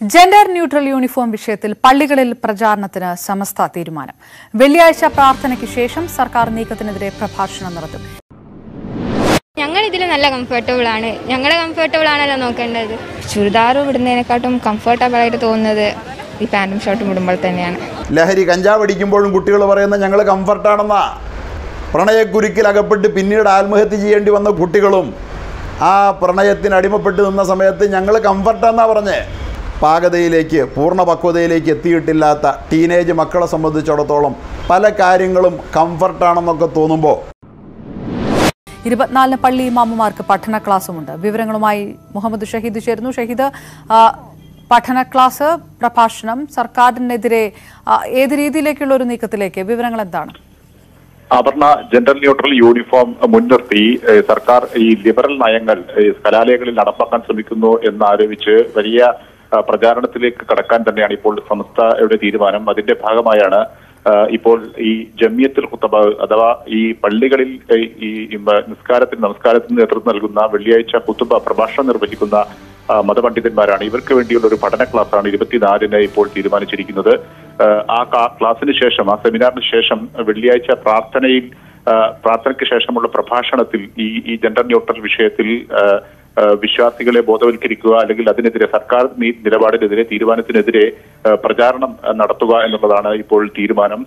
gender neutral uniform വിഷയത്തിൽ പള്ളികളിൽ പ്രചാരണത്തിന് സമസ്ത തീരുമാനം വെള്ളിയാഴ്ച പ്രാർത്ഥനയ്ക്ക് ശേഷം സർക്കാർ നീക്കത്തിനെതിരെ പ്രഭാഷണം നടത്തും ഞങ്ങൾ ഇതിൽ നല്ല കംഫർട്ടബിൾ ആണ് ഞങ്ങളെ കംഫർട്ടബിൾ ആണല്ലോ നോക്കേണ്ടത് ചുരിദാർ ഇടുന്നതിനെക്കാട്ടും കംഫർട്ടബിൾ ആയിട്ട് തോന്നുന്നത് ഈ പാൻറ്റും ഷർട്ടും ഇടുമ്പോൾ തന്നെയാണ് ലഹരി കഞ്ചാവ് അടിക്കുമ്പോഴും കുട്ടികൾ പറയുന്നത് ഞങ്ങൾ കംഫർട്ടാണെന്നാ പ്രണയക്കുരുക്കിൽ അകപ്പെട്ട് പിന്നീട് ആത്മഹത്യ ചെയ്യേണ്ടി വന്ന കുട്ടികളും ആ പ്രണയത്തിന് അടിമപ്പെട്ട് നിന്ന സമയത്ത് ഞങ്ങൾ കംഫർട്ടാന്നാ പറഞ്ഞേ പാകതയിലേക്ക് പൂർണ്ണ പക്വതയിലേക്ക് എത്തിയിട്ടില്ലാത്ത ടീനേജ് മക്കളെ സംബന്ധിച്ചിടത്തോളം പല കാര്യങ്ങളും കംഫർട്ടാണെന്നൊക്കെ തോന്നുമ്പോൾ ഇരുപത്തിനാലിന് പള്ളി ഇമാമുമാർക്ക് പഠന ക്ലാസ്സുമുണ്ട് വിവരങ്ങളുമായി മുഹമ്മദ് ഷഹീദ് ചേരുന്നു ഷഹീദ് ആ, പഠന ക്ലാസ് പ്രഭാഷണം സർക്കാരിനെതിരെ ആ, ഏത് രീതിയിലേക്കുള്ള ഒരു നീക്കത്തിലേക്ക് വിവരങ്ങൾ എന്താണ് അപർണ ജെൻഡർ ന്യൂട്രൽ യൂണിഫോം മുൻനിർത്തി ഏഹ്, സർക്കാർ ഈ ലിബറൽ നയങ്ങൾ ഏഹ്, കലാലയങ്ങളിൽ നടപ്പാക്കാൻ ശ്രമിക്കുന്നു എന്നാരോപിച്ച് വലിയ ആ, പ്രചാരണത്തിലേക്ക് കടക്കാൻ തന്നെയാണ് ഇപ്പോൾ സംസ്ഥയുടെ തീരുമാനം അതിന്റെ ഭാഗമായാണ് ആ, ഇപ്പോൾ ഈ ജമിയത്തുൽ ഖുത്തബ അഥവാ ഈ പള്ളികളിൽ ഏഹ്, ഈ ഈ മ- നിസ്കാരത്തിന് നമസ്കാരത്തിന് നേതൃത്വം നൽകുന്ന വെള്ളിയാഴ്ച കുത്തുബ പ്രഭാഷണം നിർവഹിക്കുന്ന ആ, മതപണ്ഡിതന്മാരാണ് ഇവർക്ക് വേണ്ടിയുള്ള ഒരു പഠന ക്ലാസ്സാണ് ഇരുപത്തിനാലിന് ഇപ്പോൾ തീരുമാനിച്ചിരിക്കുന്നത് ആ, ആ ക്ലാ- ക്ലാസ്സിന് ശേഷം ആ സെമിനാറിന് ശേഷം വെള്ളിയാഴ്ച പ്രാർത്ഥനയിൽ ആ, പ്രാർത്ഥനയ്ക്ക് ശേഷമുള്ള പ്രഭാഷണത്തിൽ ഈ ഈ ജെൻഡർ ന്യൂട്രൽ വിഷയത്തിൽ ആ, ആ, വിശ്വാസികളെ ബോധവൽക്കരിക്കുക അല്ലെങ്കിൽ അതിനെതിരെ സർക്കാർ നീ- നിലപാടിനെതിരെ തീരുമാനത്തിനെതിരെ ആ, പ്രചാരണം ആ, നടത്തുക എന്നുള്ളതാണ് ഇപ്പോൾ തീരുമാനം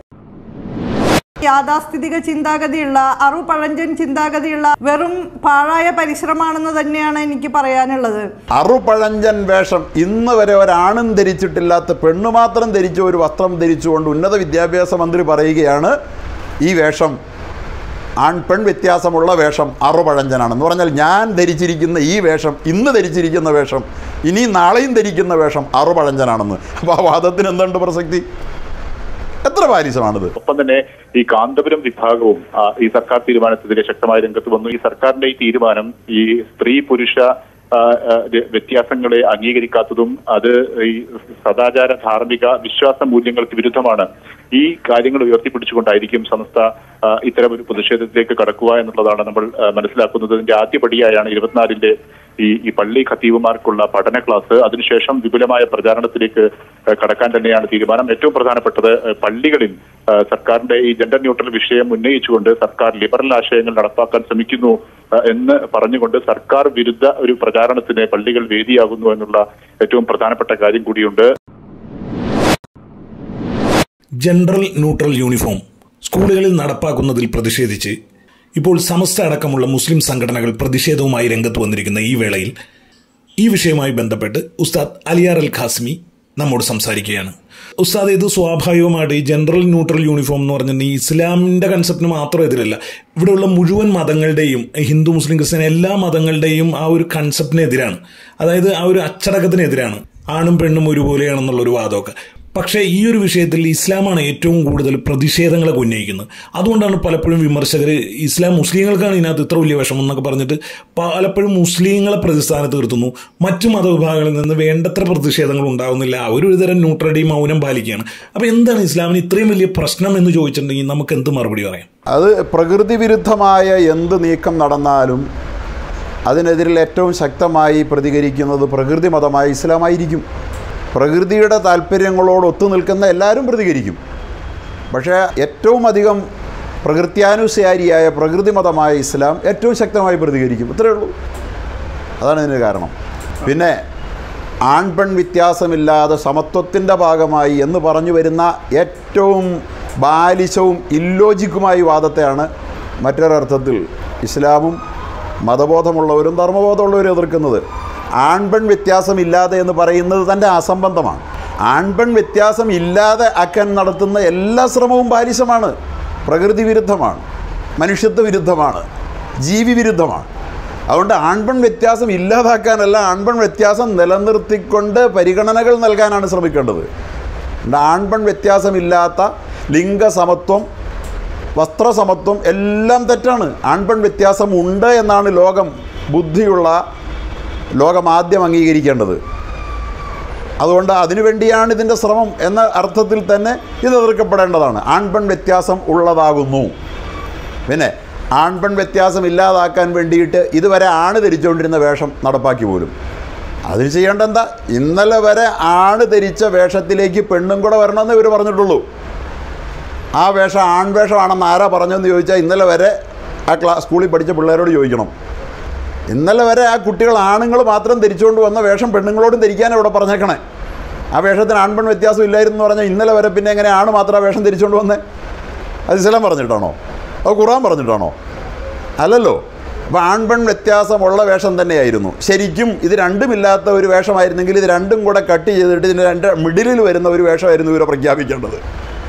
യാഥാസ്ഥിതിക ചിന്താഗതിയുള്ള അറു പഴഞ്ചൻ ചിന്താഗതിയുള്ള വെറും പാഴായ പരിശ്രമാണെന്ന് തന്നെയാണ് എനിക്ക് പറയാനുള്ളത് അറുപഴഞ്ചൻ വേഷം ഇന്ന് വരെ ഒരാണും ധരിച്ചിട്ടില്ലാത്ത പെണ്ണു മാത്രം ധരിച്ച ഒരു വസ്ത്രം ധരിച്ചുകൊണ്ട് ഉന്നത വിദ്യാഭ്യാസ മന്ത്രി പറയുകയാണ് ഈ വേഷം ആൺ പെൺ വ്യത്യാസമുള്ള വേഷം അറുപഴഞ്ചനാണെന്ന് പറഞ്ഞാൽ ഞാൻ ധരിച്ചിരിക്കുന്ന ഈ വേഷം ഇന്ന് ധരിച്ചിരിക്കുന്ന വേഷം ഇനി നാളെയും ധരിക്കുന്ന വേഷം അറുപഴഞ്ചനാണെന്ന് അപ്പോൾ ആ വാദത്തിന് എന്തുണ്ട് പ്രസക്തി എത്ര പാരിസമാണിത് ഒപ്പം തന്നെ ഈ കാന്തപുരം വിഭാഗവും ആ, ഈ സർക്കാർ തീരുമാനത്തിനെതിരെ ശക്തമായ രംഗത്ത് വന്നു ഈ സർക്കാരിന്റെ ഈ തീരുമാനം ഈ സ്ത്രീ പുരുഷ ആ, ആ, വ്യ- വ്യത്യാസങ്ങളെ അംഗീകരിക്കാത്തതും അത് ഈ സദാചാര ധാർമ്മിക വിശ്വാസ മൂല്യങ്ങൾക്ക് വിരുദ്ധമാണ് ഈ കാര്യങ്ങൾ ഉയർത്തിപ്പിടിച്ചുകൊണ്ടായിരിക്കും സംസ്ഥ ആ, ഇത്തരം ഒരു പ്രതിഷേധത്തിലേക്ക് കടക്കുക എന്നുള്ളതാണ് നമ്മൾ ആ, മനസ്സിലാക്കുന്നത് ഇതിന്റെ ആദ്യപടിയായാണ് ഇരുപത്തിനാലിന്റെ ഈ ഈ പള്ളി ഖത്തീബുമാർക്കുള്ള പഠന ക്ലാസ് അതിനുശേഷം വിപുലമായ പ്രചാരണത്തിലേക്ക് ആ, കടക്കാൻ തന്നെയാണ് തീരുമാനം ഏറ്റവും പ്രധാനപ്പെട്ടത് ആ, പള്ളികളിൽ ആ, സർക്കാരിന്റെ ഈ ജെൻഡർ ന്യൂട്രൽ വിഷയം ഉന്നയിച്ചുകൊണ്ട് സർക്കാർ ലിബറൽ ആശയങ്ങൾ നടപ്പാക്കാൻ ശ്രമിക്കുന്നു ആ, എന്ന് പറഞ്ഞുകൊണ്ട് സർക്കാർ വിരുദ്ധ ഒരു പ്രചാരണത്തിന് പള്ളികൾ വേദിയാകുന്നു എന്നുള്ള ഏറ്റവും പ്രധാനപ്പെട്ട കാര്യം കൂടിയുണ്ട് ജനറൽ ന്യൂട്രൽ യൂണിഫോം സ്കൂളുകളിൽ നടപ്പാക്കുന്നതിൽ പ്രതിഷേധിച്ച് ഇപ്പോൾ സമസ്ത അടക്കമുള്ള മുസ്ലിം സംഘടനകൾ പ്രതിഷേധവുമായി രംഗത്ത് വന്നിരിക്കുന്ന ഈ വേളയിൽ ഈ വിഷയവുമായി ബന്ധപ്പെട്ട് ഉസ്താദ് അലിയാർ അൽ ഖാസ്മി നമ്മോട് സംസാരിക്കുകയാണ് ഉസ്താദ് ഇത് സ്വാഭാവികമായിട്ട് ഈ ജനറൽ ന്യൂട്രൽ യൂണിഫോം എന്ന് പറഞ്ഞാൽ ഈ ഇസ്ലാമിന്റെ കൺസെപ്റ്റിന് മാത്രം എതിരല്ല ഇവിടെയുള്ള മുഴുവൻ മതങ്ങളുടെയും ഹിന്ദു മുസ്ലിം ക്രിസ്ത്യൻ എല്ലാ മതങ്ങളുടെയും ആ ഒരു കൺസെപ്റ്റിനെതിരാണ് അതായത് ആ ഒരു അച്ചടക്കത്തിനെതിരാണ് ആണും പെണ്ണും ഒരുപോലെയാണെന്നുള്ള ഒരു വാദമൊക്കെ പക്ഷേ ഈ ഒരു വിഷയത്തിൽ ഇസ്ലാമാണ് ഏറ്റവും കൂടുതൽ പ്രതിഷേധങ്ങളൊക്കെ ഉന്നയിക്കുന്നത് അതുകൊണ്ടാണ് പലപ്പോഴും വിമർശകർ ഇസ്ലാം മുസ്ലിങ്ങൾക്കാണ് ഇതിനകത്ത് ഇത്ര വലിയ വിഷമം എന്നൊക്കെ പറഞ്ഞിട്ട് പലപ്പോഴും മുസ്ലിങ്ങളെ പ്രതിസ്ഥാനത്ത് നിർത്തുന്നു മറ്റു മതവിഭാഗങ്ങളിൽ നിന്ന് വേണ്ടത്ര പ്രതിഷേധങ്ങൾ ഉണ്ടാകുന്നില്ല അവരൊരു തരം ന്യൂട്രലിറ്റി മൗനം പാലിക്കുകയാണ് അപ്പോൾ എന്താണ് ഇസ്ലാമിന് ഇത്രയും വലിയ പ്രശ്നം എന്ന് ചോദിച്ചിട്ടുണ്ടെങ്കിൽ നമുക്ക് എന്ത് മറുപടി പറയാം അത് പ്രകൃതി വിരുദ്ധമായ എന്ത് നീക്കം നടന്നാലും അതിനെതിരിൽ ഏറ്റവും ശക്തമായി പ്രതികരിക്കുന്നത് പ്രകൃതി മതമായ ഇസ്ലാമായിരിക്കും പ്രകൃതിയുടെ താല്പര്യങ്ങളോട് ഒത്തു നിൽക്കുന്ന എല്ലാവരും പ്രതികരിക്കും പക്ഷേ ഏറ്റവും അധികം പ്രകൃത്യാനുസാരിയായ പ്രകൃതി മതമായ ഇസ്ലാം ഏറ്റവും ശക്തമായി പ്രതികരിക്കും ഇത്രയേ ഉള്ളൂ അതാണ് ഇതിന് കാരണം പിന്നെ ആൺപെൺ വ്യത്യാസമില്ലാതെ സമത്വത്തിൻ്റെ ഭാഗമായി എന്ന് പറഞ്ഞു വരുന്ന ഏറ്റവും ബാലിശവും ഇല്ലോജിക്കുമായ വാദത്തെയാണ് മറ്റൊരർത്ഥത്തിൽ ഇസ്ലാമും മതബോധമുള്ളവരും ധർമ്മബോധമുള്ളവരും എതിർക്കുന്നത് ആൺപെൺ വ്യത്യാസമില്ലാതെ എന്ന് പറയുന്നത് തൻ്റെ അസംബന്ധമാണ് ആൺപെൺ വ്യത്യാസം ഇല്ലാതെ ആക്കാൻ നടത്തുന്ന എല്ലാ ശ്രമവും ബാലിശമാണ് പ്രകൃതി വിരുദ്ധമാണ് മനുഷ്യത്വ വിരുദ്ധമാണ് ജീവി വിരുദ്ധമാണ് അതുകൊണ്ട് ആൺപെൺ വ്യത്യാസം ഇല്ലാതാക്കാനല്ല ആൺപെൺ വ്യത്യാസം നിലനിർത്തിക്കൊണ്ട് പരിഗണനകൾ നൽകാനാണ് ശ്രമിക്കേണ്ടത് അതുകൊണ്ട് ആൺപെൺ വ്യത്യാസമില്ലാത്ത ലിംഗസമത്വം വസ്ത്രസമത്വം എല്ലാം തെറ്റാണ് ആൺപെൺ വ്യത്യാസം ഉണ്ട് എന്നാണ് ലോകം ബുദ്ധിയുള്ള ലോകം ആദ്യം അംഗീകരിക്കേണ്ടത് അതുകൊണ്ട് അതിനുവേണ്ടിയാണ് ഇതിൻ്റെ ശ്രമം എന്ന അർത്ഥത്തിൽ തന്നെ ഇത് എതിർക്കപ്പെടേണ്ടതാണ് ആൺപെൺ വ്യത്യാസം ഉള്ളതാകുന്നു പിന്നെ ആൺപെൺ വ്യത്യാസം ഇല്ലാതാക്കാൻ വേണ്ടിയിട്ട് ഇതുവരെ ആണ് ധരിച്ചുകൊണ്ടിരുന്ന വേഷം നടപ്പാക്കി പോലും അതിന് ചെയ്യേണ്ട എന്താ ഇന്നലെ വരെ ആണ് ധരിച്ച വേഷത്തിലേക്ക് പെണ്ണും കൂടെ വരണമെന്ന് ഇവർ പറഞ്ഞിട്ടുള്ളൂ ആ വേഷം ആൺവേഷമാണെന്ന് ആരാ പറഞ്ഞതെന്ന് ചോദിച്ചാൽ ഇന്നലെ വരെ ആ ക്ലാ സ്കൂളിൽ പഠിച്ച പിള്ളേരോട് ചോദിക്കണം ഇന്നലെ വരെ ആ കുട്ടികൾ ആണുങ്ങൾ മാത്രം ധരിച്ചുകൊണ്ട് വന്ന വേഷം പെണ്ണുങ്ങളോടും ധരിക്കാനാണ് ഇവിടെ പറഞ്ഞേക്കണേ ആ വേഷത്തിന് ആൺപെൺ വ്യത്യാസം ഇല്ലായിരുന്നു എന്ന് പറഞ്ഞാൽ ഇന്നലെ വരെ പിന്നെ എങ്ങനെ ആണ് മാത്രം ആ വേഷം ധരിച്ചുകൊണ്ട് വന്നേ അത് ഇസ്ലാം പറഞ്ഞിട്ടാണോ അത് ഖുറാൻ പറഞ്ഞിട്ടാണോ അല്ലല്ലോ അപ്പോൾ ആൺപെൺ വ്യത്യാസമുള്ള വേഷം തന്നെയായിരുന്നു ശരിക്കും ഇത് രണ്ടുമില്ലാത്ത ഒരു വേഷമായിരുന്നെങ്കിൽ ഇത് രണ്ടും കൂടെ കട്ട് ചെയ്തിട്ട് ഇതിൻ്റെ രണ്ട് മിഡിലിൽ വരുന്ന ഒരു വേഷമായിരുന്നു ഇവരെ പ്രഖ്യാപിക്കേണ്ടത്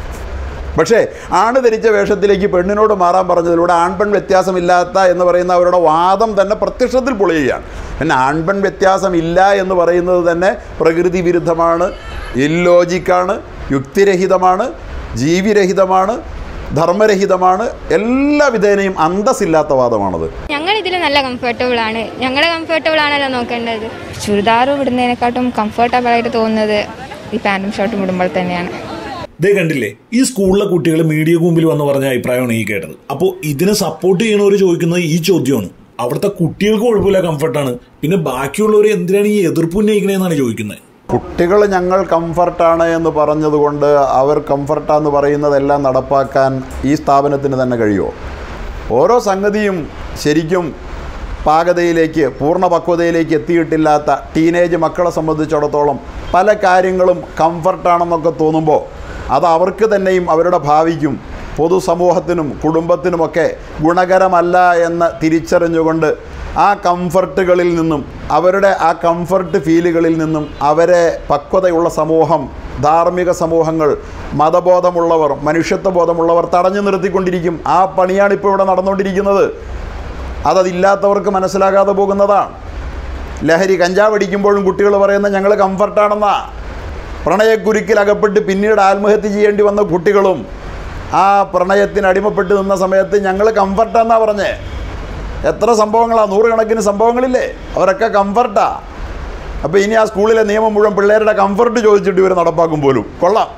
പക്ഷേ ആണ് ധരിച്ച വേഷത്തിലേക്ക് പെണ്ണിനോട് മാറാൻ പറഞ്ഞതിലൂടെ ആൺപെൺ വ്യത്യാസമില്ലാത്ത എന്ന് പറയുന്ന അവരുടെ വാദം തന്നെ പ്രത്യക്ഷത്തിൽ പൊളിയുകയാണ് പിന്നെ ആൺപെൺ വ്യത്യാസം ഇല്ല എന്ന് പറയുന്നത് തന്നെ പ്രകൃതി വിരുദ്ധമാണ് ഇല്ലോജിക്കാണ് യുക്തിരഹിതമാണ് ജീവിരഹിതമാണ് ധർമ്മരഹിതമാണ് എല്ലാ വിധേനയും അന്തസ്സില്ലാത്ത വാദമാണത് ഞങ്ങൾ ഇതിൽ നല്ല കംഫർട്ടബിൾ ആണ് ഞങ്ങളെ കംഫർട്ടബിൾ ആണല്ലോ നോക്കേണ്ടത് ചുരിദാർ ഇടുന്നതിനെക്കാട്ടും കംഫർട്ടബിൾ ആയിട്ട് തോന്നുന്നത് ഈ പാൻറ്റും ഷർട്ടും ഇടുമ്പോൾ തന്നെയാണ് ദേ കണ്ടില്ലേ ഈ സ്കൂളിലെ കുട്ടികൾ മീഡിയ മുമ്പിൽ വന്ന് പറഞ്ഞ അഭിപ്രായമാണ് ഈ കേട്ടത് അപ്പോൾ ഇതിനെ സപ്പോർട്ട് ചെയ്യണവർ ചോദിക്കുന്നത് ഈ ചോദ്യമാണ് അവിടുത്തെ കുട്ടികൾക്ക് കുഴപ്പമില്ല കംഫർട്ടാണ് പിന്നെ ബാക്കിയുള്ളവർ എന്തിനാണ് ഈ എതിർപ്പ് ഉന്നയിക്കണേന്നാണ് ചോദിക്കുന്നത് കുട്ടികൾ ഞങ്ങൾ കംഫർട്ടാണ് എന്ന് പറഞ്ഞതുകൊണ്ട് അവർ കംഫർട്ടാന്ന് പറയുന്നതെല്ലാം നടപ്പാക്കാൻ ഈ സ്ഥാപനത്തിന് തന്നെ കഴിയുമോ ഓരോ സംഗതിയും ശരിക്കും പാകതയിലേക്ക് പൂർണ്ണ പക്വതയിലേക്ക് എത്തിയിട്ടില്ലാത്ത ടീനേജ് മക്കളെ സംബന്ധിച്ചിടത്തോളം പല കാര്യങ്ങളും കംഫർട്ടാണെന്നൊക്കെ തോന്നുമ്പോൾ അത് അവർക്ക് തന്നെയും അവരുടെ ഭാവിക്കും പൊതുസമൂഹത്തിനും കുടുംബത്തിനുമൊക്കെ ഗുണകരമല്ല എന്ന് തിരിച്ചറിഞ്ഞുകൊണ്ട് ആ കംഫർട്ടുകളിൽ നിന്നും അവരുടെ ആ കംഫർട്ട് ഫീലുകളിൽ നിന്നും അവരെ പക്വതയുള്ള സമൂഹം ധാർമ്മിക സമൂഹങ്ങൾ മതബോധമുള്ളവർ മനുഷ്യത്വ ബോധമുള്ളവർ തടഞ്ഞു നിർത്തിക്കൊണ്ടിരിക്കും ആ പണിയാണ് ഇപ്പോൾ ഇവിടെ നടന്നുകൊണ്ടിരിക്കുന്നത് അതതില്ലാത്തവർക്ക് മനസ്സിലാകാതെ പോകുന്നതാണ് ലഹരി കഞ്ചാവ് അടിക്കുമ്പോഴും കുട്ടികൾ പറയുന്നത് ഞങ്ങൾ കംഫർട്ടാണെന്നാ പ്രണയക്കുരുക്കിൽ അകപ്പെട്ട് പിന്നീട് ആത്മഹത്യ ചെയ്യേണ്ടി വന്ന കുട്ടികളും ആ പ്രണയത്തിന് അടിമപ്പെട്ട് നിന്ന സമയത്ത് ഞങ്ങൾ കംഫർട്ടാന്നാ പറഞ്ഞേ എത്ര സംഭവങ്ങളാണ് നൂറുകണക്കിന് സംഭവങ്ങളില്ലേ അവരൊക്കെ കംഫർട്ടാ അപ്പോൾ ഇനി ആ സ്കൂളിലെ നിയമം മുഴുവൻ പിള്ളേരുടെ കംഫർട്ട് ചോദിച്ചിട്ട് ഇവർ നടപ്പാക്കും പോലും കൊള്ളാം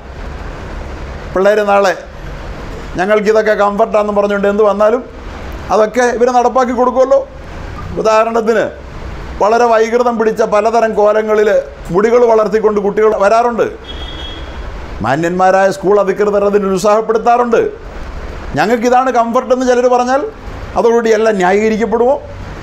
പിള്ളേർ നാളെ ഞങ്ങൾക്കിതൊക്കെ കംഫർട്ടാന്ന് പറഞ്ഞുകൊണ്ട് എന്ത് വന്നാലും അതൊക്കെ ഇവർ നടപ്പാക്കി കൊടുക്കുമല്ലോ ഉദാഹരണത്തിന് വളരെ വൈകൃതം പിടിച്ച പലതരം കോലങ്ങളിൽ മുടികൾ വളർത്തിക്കൊണ്ട് കുട്ടികൾ വരാറുണ്ട് മാന്യന്മാരായ സ്കൂൾ അധികൃതർ അതിന് ഉത്സാഹപ്പെടുത്താറുണ്ട് ഞങ്ങൾക്കിതാണ് കംഫർട്ട് എന്ന് ചിലർ പറഞ്ഞാൽ അതോടുകൂടി എല്ലാം ന്യായീകരിക്കപ്പെടുമോ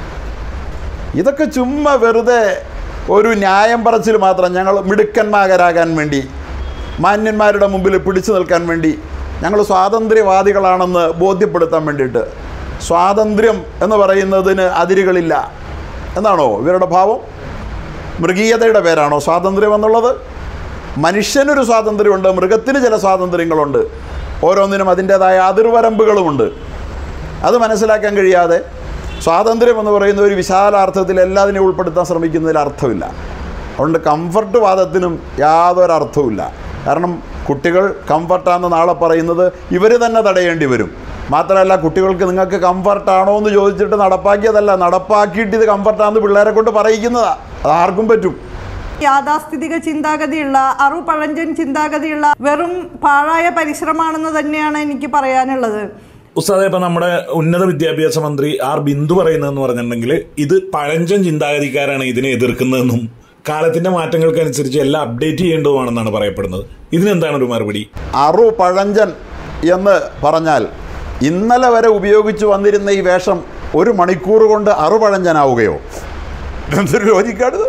ഇതൊക്കെ ചുമ്മാ വെറുതെ ഒരു ന്യായം പറച്ചിൽ മാത്രം ഞങ്ങൾ മിടുക്കന്മാരാകാൻ വേണ്ടി മാന്യന്മാരുടെ മുമ്പിൽ പിടിച്ചു നിൽക്കാൻ വേണ്ടി ഞങ്ങൾ സ്വാതന്ത്ര്യവാദികളാണെന്ന് ബോധ്യപ്പെടുത്താൻ വേണ്ടിയിട്ട് സ്വാതന്ത്ര്യം എന്ന് പറയുന്നതിന് അതിരുകളില്ല എന്നാണോ ഇവരുടെ ഭാവം മൃഗീയതയുടെ പേരാണോ സ്വാതന്ത്ര്യം എന്നുള്ളത് മനുഷ്യനൊരു സ്വാതന്ത്ര്യമുണ്ട് മൃഗത്തിന് ചില സ്വാതന്ത്ര്യങ്ങളുണ്ട് ഓരോന്നിനും അതിൻ്റേതായ അതിർവരമ്പുകളുമുണ്ട് അത് മനസ്സിലാക്കാൻ കഴിയാതെ സ്വാതന്ത്ര്യം എന്ന് പറയുന്ന ഒരു വിശാലാർത്ഥത്തിൽ എല്ലാത്തിനെയും ഉൾപ്പെടുത്താൻ ശ്രമിക്കുന്നതിൽ അർത്ഥമില്ല അതുകൊണ്ട് കംഫർട്ട് വാദത്തിനും യാതൊരു അർത്ഥവുമില്ല കാരണം കുട്ടികൾ കംഫർട്ടാന്ന് നാളെ പറയുന്നത് ഇവർ തന്നെ തടയേണ്ടി വരും മാത്രമല്ല കുട്ടികൾക്ക് നിങ്ങൾക്ക് കംഫർട്ടാണോ എന്ന് ചോദിച്ചിട്ട് നടപ്പാക്കിയതല്ല നടപ്പാക്കിയിട്ട് ഇത് കംഫർട്ടാന്ന് പിള്ളേരെ കൊണ്ട് പറയിക്കുന്നതാ അത് ആർക്കും പറ്റും യാഥാസ്ഥിതിക ചിന്താഗതിയുള്ള അറു പഴഞ്ചൻ ചിന്താഗതിയുള്ള വെറും പാഴായ പരിശ്രമാണെന്ന് തന്നെയാണ് എനിക്ക് പറയാനുള്ളത് ഉസ്താദെ ഇപ്പൊ നമ്മുടെ ഉന്നത വിദ്യാഭ്യാസ മന്ത്രി ആർ ബിന്ദു പറയുന്നതെന്ന് പറഞ്ഞിട്ടുണ്ടെങ്കിൽ ഇത് പഴഞ്ചൻ ചിന്താഗതിക്കാരാണ് ഇതിനെ എതിർക്കുന്നതെന്നും കാലത്തിന്റെ മാറ്റങ്ങൾക്കനുസരിച്ച് എല്ലാം അപ്ഡേറ്റ് ചെയ്യേണ്ടതുമാണെന്നാണ് പറയപ്പെടുന്നത് ഇതിനെന്താണ് ഒരു മറുപടി അറു പഴഞ്ചൻ എന്ന് പറഞ്ഞാൽ ഇന്നലെ വരെ ഉപയോഗിച്ചു വന്നിരുന്ന ഈ വേഷം ഒരു മണിക്കൂർ കൊണ്ട് അറുപഴഞ്ചനാവുകയോ എന്തൊരു ലോജിക്കാണിത്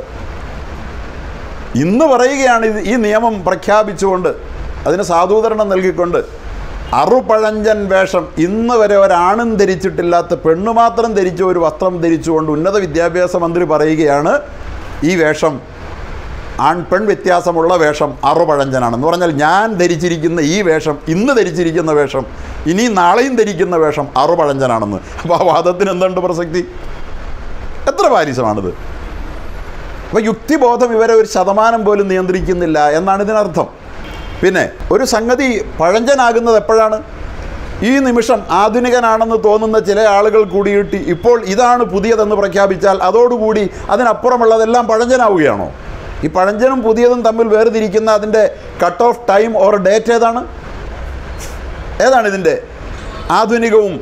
ഇന്ന് പറയുകയാണ് ഇത് ഈ നിയമം പ്രഖ്യാപിച്ചുകൊണ്ട് അതിന് സാധൂകരണം നൽകിക്കൊണ്ട് അറുപഴഞ്ചൻ വേഷം ഇന്ന് വരെ ഒരാണും ധരിച്ചിട്ടില്ലാത്ത പെണ്ണു മാത്രം ധരിച്ച ഒരു വസ്ത്രം ധരിച്ചുകൊണ്ട് ഉന്നത വിദ്യാഭ്യാസ മന്ത്രി പറയുകയാണ് ഈ വേഷം ആൺ പെൺ വ്യത്യാസമുള്ള വേഷം അറുപഴഞ്ചനാണെന്ന് പറഞ്ഞാൽ ഞാൻ ധരിച്ചിരിക്കുന്ന ഈ വേഷം ഇന്ന് ധരിച്ചിരിക്കുന്ന വേഷം ഇനി നാളെയും ധരിക്കുന്ന വേഷം അറുപഴഞ്ചനാണെന്ന് അപ്പോൾ ആ വാദത്തിന് എന്തുണ്ട് പ്രസക്തി എത്ര പാരിസമാണിത് അപ്പോൾ യുക്തിബോധം ഇവരെ ഒരു ശതമാനം പോലും നിയന്ത്രിക്കുന്നില്ല എന്നാണ് ഇതിനർത്ഥം പിന്നെ ഒരു സംഗതി പഴഞ്ചനാകുന്നത് എപ്പോഴാണ് ഈ നിമിഷം ആധുനികനാണെന്ന് തോന്നുന്ന ചില ആളുകൾ കൂടിയിട്ട് ഇപ്പോൾ ഇതാണ് പുതിയതെന്ന് പ്രഖ്യാപിച്ചാൽ അതോടുകൂടി അതിനപ്പുറമുള്ളതെല്ലാം പഴഞ്ചനാവുകയാണോ ഈ പഴഞ്ചനും പുതിയതും തമ്മിൽ വേർതിരിക്കുന്ന അതിൻ്റെ cut off time or date ഏതാണ് ഏതാണ് ഇതിൻ്റെ ആധുനികവും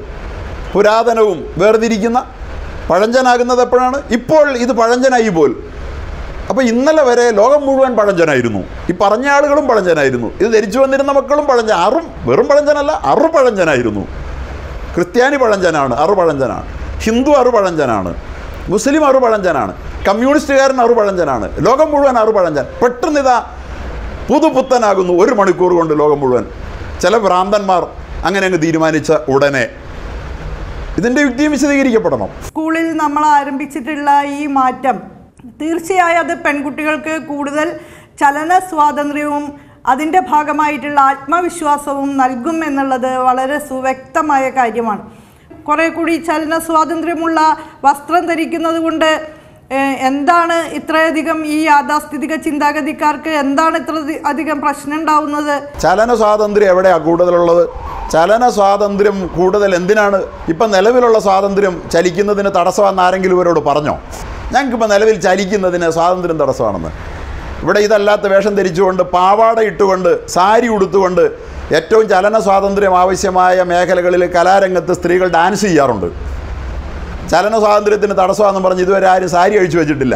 പുരാതനവും വേർതിരിക്കുന്ന പഴഞ്ചനാകുന്നത് എപ്പോഴാണ് ഇപ്പോൾ ഇത് പഴഞ്ചനായി പോൽ അപ്പോൾ ഇന്നലെ വരെ ലോകം മുഴുവൻ പഴഞ്ചനായിരുന്നു ഈ പറഞ്ഞ ആളുകളും പഴഞ്ചനായിരുന്നു ഇത് ധരിച്ചു വന്നിരുന്ന മക്കളും പഴഞ്ചൻ അറും വെറും പഴഞ്ചനല്ല അറു പഴഞ്ചനായിരുന്നു ക്രിസ്ത്യാനി പഴഞ്ചനാണ് അറു പഴഞ്ചനാണ് ഹിന്ദു അറു പഴഞ്ചനാണ് മുസ്ലിം അറു പഴഞ്ചനാണ് കമ്മ്യൂണിസ്റ്റുകാരൻ അറു പഴഞ്ചനാണ് ലോകം മുഴുവൻ അറു പഴഞ്ചൻ പെട്ടെന്ന് ഇതാ പുതുപുത്തനാകുന്നു ഒരു മണിക്കൂർ കൊണ്ട് ലോകം മുഴുവൻ ചില ഭ്രാന്തന്മാർ അങ്ങനെ അങ്ങ് തീരുമാനിച്ച ഉടനെ ഇതിൻ്റെ യുക്തിയും വിശദീകരിക്കപ്പെടണം സ്കൂളിൽ നമ്മൾ ആരംഭിച്ചിട്ടുള്ള ഈ മാറ്റം തീർച്ചയായും അത് പെൺകുട്ടികൾക്ക് കൂടുതൽ ചലന സ്വാതന്ത്ര്യവും അതിൻ്റെ ഭാഗമായിട്ടുള്ള ആത്മവിശ്വാസവും നൽകും എന്നുള്ളത് വളരെ സുവ്യക്തമായ കാര്യമാണ് കുറേ കൂടി ചലന സ്വാതന്ത്ര്യമുള്ള വസ്ത്രം ധരിക്കുന്നത് കൊണ്ട് ഏഹ്, എന്താണ് ഇത്രയധികം ഈ യാഥാസ്ഥിതിക ചിന്താഗതിക്കാർക്ക് എന്താണ് ഇത്ര അധി- അധികം പ്രശ്നം ഉണ്ടാവുന്നത് ചലന സ്വാതന്ത്ര്യം എവിടെയാണ് കൂടുതലുള്ളത് ചലന സ്വാതന്ത്ര്യം കൂടുതൽ എന്തിനാണ് ഇപ്പം നിലവിലുള്ള സ്വാതന്ത്ര്യം ചലിക്കുന്നതിന് തടസ്സമെന്ന് ആരെങ്കിലും ഇവരോട് പറഞ്ഞോ ഞങ്ങൾക്കിപ്പോൾ നിലവിൽ ചലിക്കുന്നതിന് സ്വാതന്ത്ര്യം തടസ്സമാണെന്ന് ഇവിടെ ഇതല്ലാത്ത വേഷം ധരിച്ചുകൊണ്ട് പാവാട ഇട്ടുകൊണ്ട് സാരി ഉടുത്തുകൊണ്ട് ഏറ്റവും ചലന സ്വാതന്ത്ര്യം ആവശ്യമായ മേഖലകളിൽ കലാരംഗത്ത് സ്ത്രീകൾ ഡാൻസ് ചെയ്യാറുണ്ട് ചലന സ്വാതന്ത്ര്യത്തിന് തടസ്സമാണെന്ന് പറഞ്ഞ് ഇതുവരെ ആരും സാരി അഴിച്ചു വെച്ചിട്ടില്ല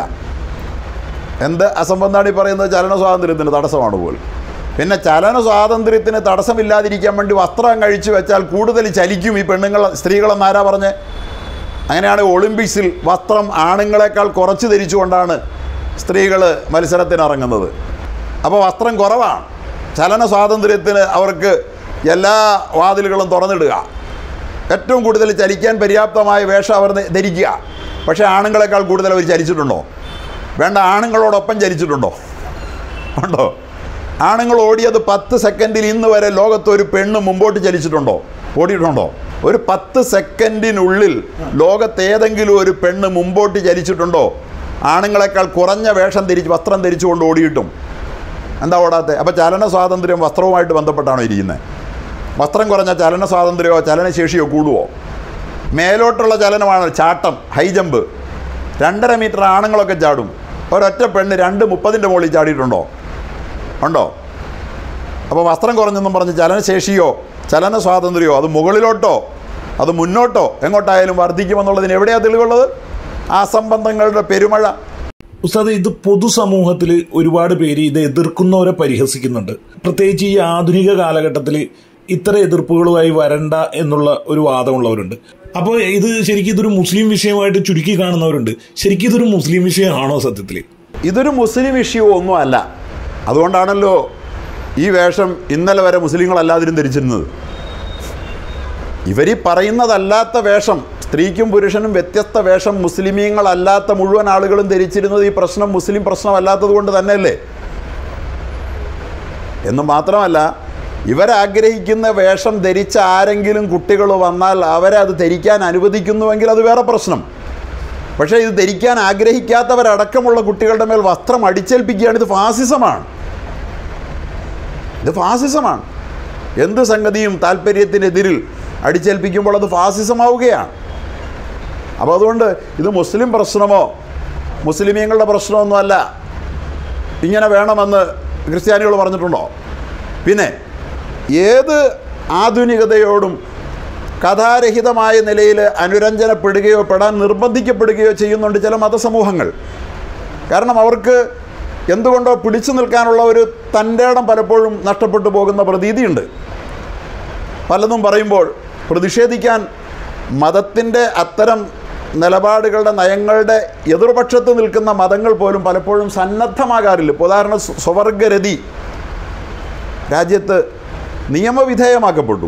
എന്ത് അസംബന്ധാണ് ഈ പറയുന്നത് ചലന സ്വാതന്ത്ര്യത്തിന് തടസ്സമാണ് പോലും പിന്നെ ചലന സ്വാതന്ത്ര്യത്തിന് തടസ്സമില്ലാതിരിക്കാൻ വേണ്ടി വസ്ത്രം കഴിച്ചു വെച്ചാൽ കൂടുതൽ ചലിക്കും ഈ പെണ്ണുങ്ങൾ സ്ത്രീകളെന്ന് ആരാ പറഞ്ഞ് അങ്ങനെയാണ് ഒളിമ്പിക്സിൽ വസ്ത്രം ആണുങ്ങളെക്കാൾ കുറച്ച് ധരിച്ചുകൊണ്ടാണ് സ്ത്രീകൾ മത്സരത്തിന് ഇറങ്ങുന്നത് അപ്പോൾ വസ്ത്രം കുറവാണ് ചലന സ്വാതന്ത്ര്യത്തിന് അവർക്ക് എല്ലാ വാതിലുകളും തുറന്നിടുക ഏറ്റവും കൂടുതൽ ചലിക്കാൻ പര്യാപ്തമായ വേഷം അവർ ധ- ധരിക്കുക പക്ഷേ ആണുങ്ങളെക്കാൾ കൂടുതൽ അവർ ചലിച്ചിട്ടുണ്ടോ വേണ്ട ആണുങ്ങളോടൊപ്പം ചലിച്ചിട്ടുണ്ടോ ഉണ്ടോ ആണുങ്ങൾ ഓടിയത് പത്ത് സെക്കൻഡിൽ ഇന്ന് വരെ ലോകത്ത് ഒരു പെണ്ണ് മുമ്പോട്ട് ചലിച്ചിട്ടുണ്ടോ ഓടിയിട്ടുണ്ടോ ഒരു പത്ത് സെക്കൻഡിനുള്ളിൽ ലോകത്ത് ഏതെങ്കിലും ഒരു പെണ്ണ് മുമ്പോട്ട് ചലിച്ചിട്ടുണ്ടോ ആണുങ്ങളെക്കാൾ കുറഞ്ഞ വേഷം ധരിച്ച് വസ്ത്രം ധരിച്ചുകൊണ്ട് ഓടിയിട്ടും എന്താ ഓടാത്തെ അപ്പോൾ ചലന സ്വാതന്ത്ര്യം വസ്ത്രവുമായിട്ട് ബന്ധപ്പെട്ടാണോ ഇരിക്കുന്നത് വസ്ത്രം കുറഞ്ഞ ചലന സ്വാതന്ത്രയമോ ചലനശേഷിയോ കൂടുവോ മേലോട്ടുള്ള ചലനമാണ് ചാട്ടം ഹൈ ജമ്പ് രണ്ടര മീറ്റർ ആണുങ്ങളൊക്കെ ചാടും ഒരൊറ്റ പെണ്ണ് രണ്ട് മുപ്പതിൻ്റെ മുകളിൽ ചാടിയിട്ടുണ്ടോ ഉണ്ടോ അപ്പോൾ വസ്ത്രം കുറഞ്ഞെന്നും പറഞ്ഞ് ചലനശേഷിയോ ചലന സ്വാതന്ത്ര്യമോ അത് മുകളിലോട്ടോ അത് മുന്നോട്ടോ എങ്ങോട്ടായാലും വർദ്ധിക്കുമെന്നുള്ളതിന് എവിടെയാണ് തെളിവുള്ളത് ആ സംബന്ധങ്ങളുടെ പെരുമഴ ഉസ്താദ് ഇത് പൊതുസമൂഹത്തിൽ ഒരുപാട് പേര് ഇത് എതിർക്കുന്നവരെ പരിഹസിക്കുന്നുണ്ട് പ്രത്യേകിച്ച് ഈ ആധുനിക കാലഘട്ടത്തിൽ ഇത്തരം എതിർപ്പുകളുമായി വരണ്ട എന്നുള്ള ഒരു വാദമുള്ളവരുണ്ട് അപ്പോൾ ഇത് ശരിക്കും ഇതൊരു മുസ്ലിം വിഷയമായിട്ട് ചുരുക്കി കാണുന്നവരുണ്ട് ശരിക്കും ഇതൊരു മുസ്ലിം വിഷയമാണോ സത്യത്തിൽ ഇതൊരു മുസ്ലിം ഇഷ്യൂ ഒന്നും അല്ല അതുകൊണ്ടാണല്ലോ ഈ വേഷം ഇന്നലെ വരെ മുസ്ലിങ്ങളല്ലാതിരും ധരിച്ചിരുന്നത് ഇവരീ പറയുന്നതല്ലാത്ത വേഷം സ്ത്രീക്കും പുരുഷനും വ്യത്യസ്ത വേഷം മുസ്ലിമീങ്ങളല്ലാത്ത മുഴുവൻ ആളുകളും ധരിച്ചിരുന്നത് ഈ പ്രശ്നം മുസ്ലിം പ്രശ്നമല്ലാത്തത് കൊണ്ട് തന്നെയല്ലേ എന്ന് മാത്രമല്ല ഇവരാഗ്രഹിക്കുന്ന വേഷം ധരിച്ച ആരെങ്കിലും കുട്ടികൾ വന്നാൽ അവരെ അത് ധരിക്കാൻ അനുവദിക്കുന്നുവെങ്കിൽ അത് വേറെ പ്രശ്നം പക്ഷേ ഇത് ധരിക്കാൻ ആഗ്രഹിക്കാത്തവരടക്കമുള്ള കുട്ടികളുടെ മേൽ വസ്ത്രം അടിച്ചേൽപ്പിക്കുകയാണ് ഇത് ഫാസിസമാണ് ഇത് ഫാസിസമാണ് എന്ത് സംഗതിയും താല്പര്യത്തിനെതിരിൽ അടിച്ചേൽപ്പിക്കുമ്പോൾ അത് ഫാസിസമാവുകയാണ് അപ്പോൾ അതുകൊണ്ട് ഇത് മുസ്ലിം പ്രശ്നമോ മുസ്ലിമീങ്ങളുടെ പ്രശ്നമൊന്നുമല്ല ഇങ്ങനെ വേണമെന്ന് ക്രിസ്ത്യാനികൾ പറഞ്ഞിട്ടുണ്ടോ പിന്നെ ഏത് ആധുനികതയോടും കഥാരഹിതമായ നിലയിൽ അനുരഞ്ജനപ്പെടുകയോ പെടാൻ നിർബന്ധിക്കപ്പെടുകയോ ചെയ്യുന്നുണ്ട് ചില മതസമൂഹങ്ങൾ കാരണം അവർക്ക് എന്തുകൊണ്ടോ പിടിച്ചു നിൽക്കാനുള്ള ഒരു തൻ്റെ ഇടം പലപ്പോഴും നഷ്ടപ്പെട്ടു പോകുന്ന പ്രതീതിയുണ്ട് പലതും പറയുമ്പോൾ പ്രതിഷേധിക്കാൻ മതത്തിൻ്റെ അത്തരം നിലപാടുകളുടെ നയങ്ങളുടെ എതിർപക്ഷത്ത് നിൽക്കുന്ന മതങ്ങൾ പോലും പലപ്പോഴും സന്നദ്ധമാകാറില്ല ഇപ്പോൾ ഉദാഹരണം സ്വ- സ്വവർഗരതി രാജ്യത്ത് നിയമവിധേയമാക്കപ്പെട്ടു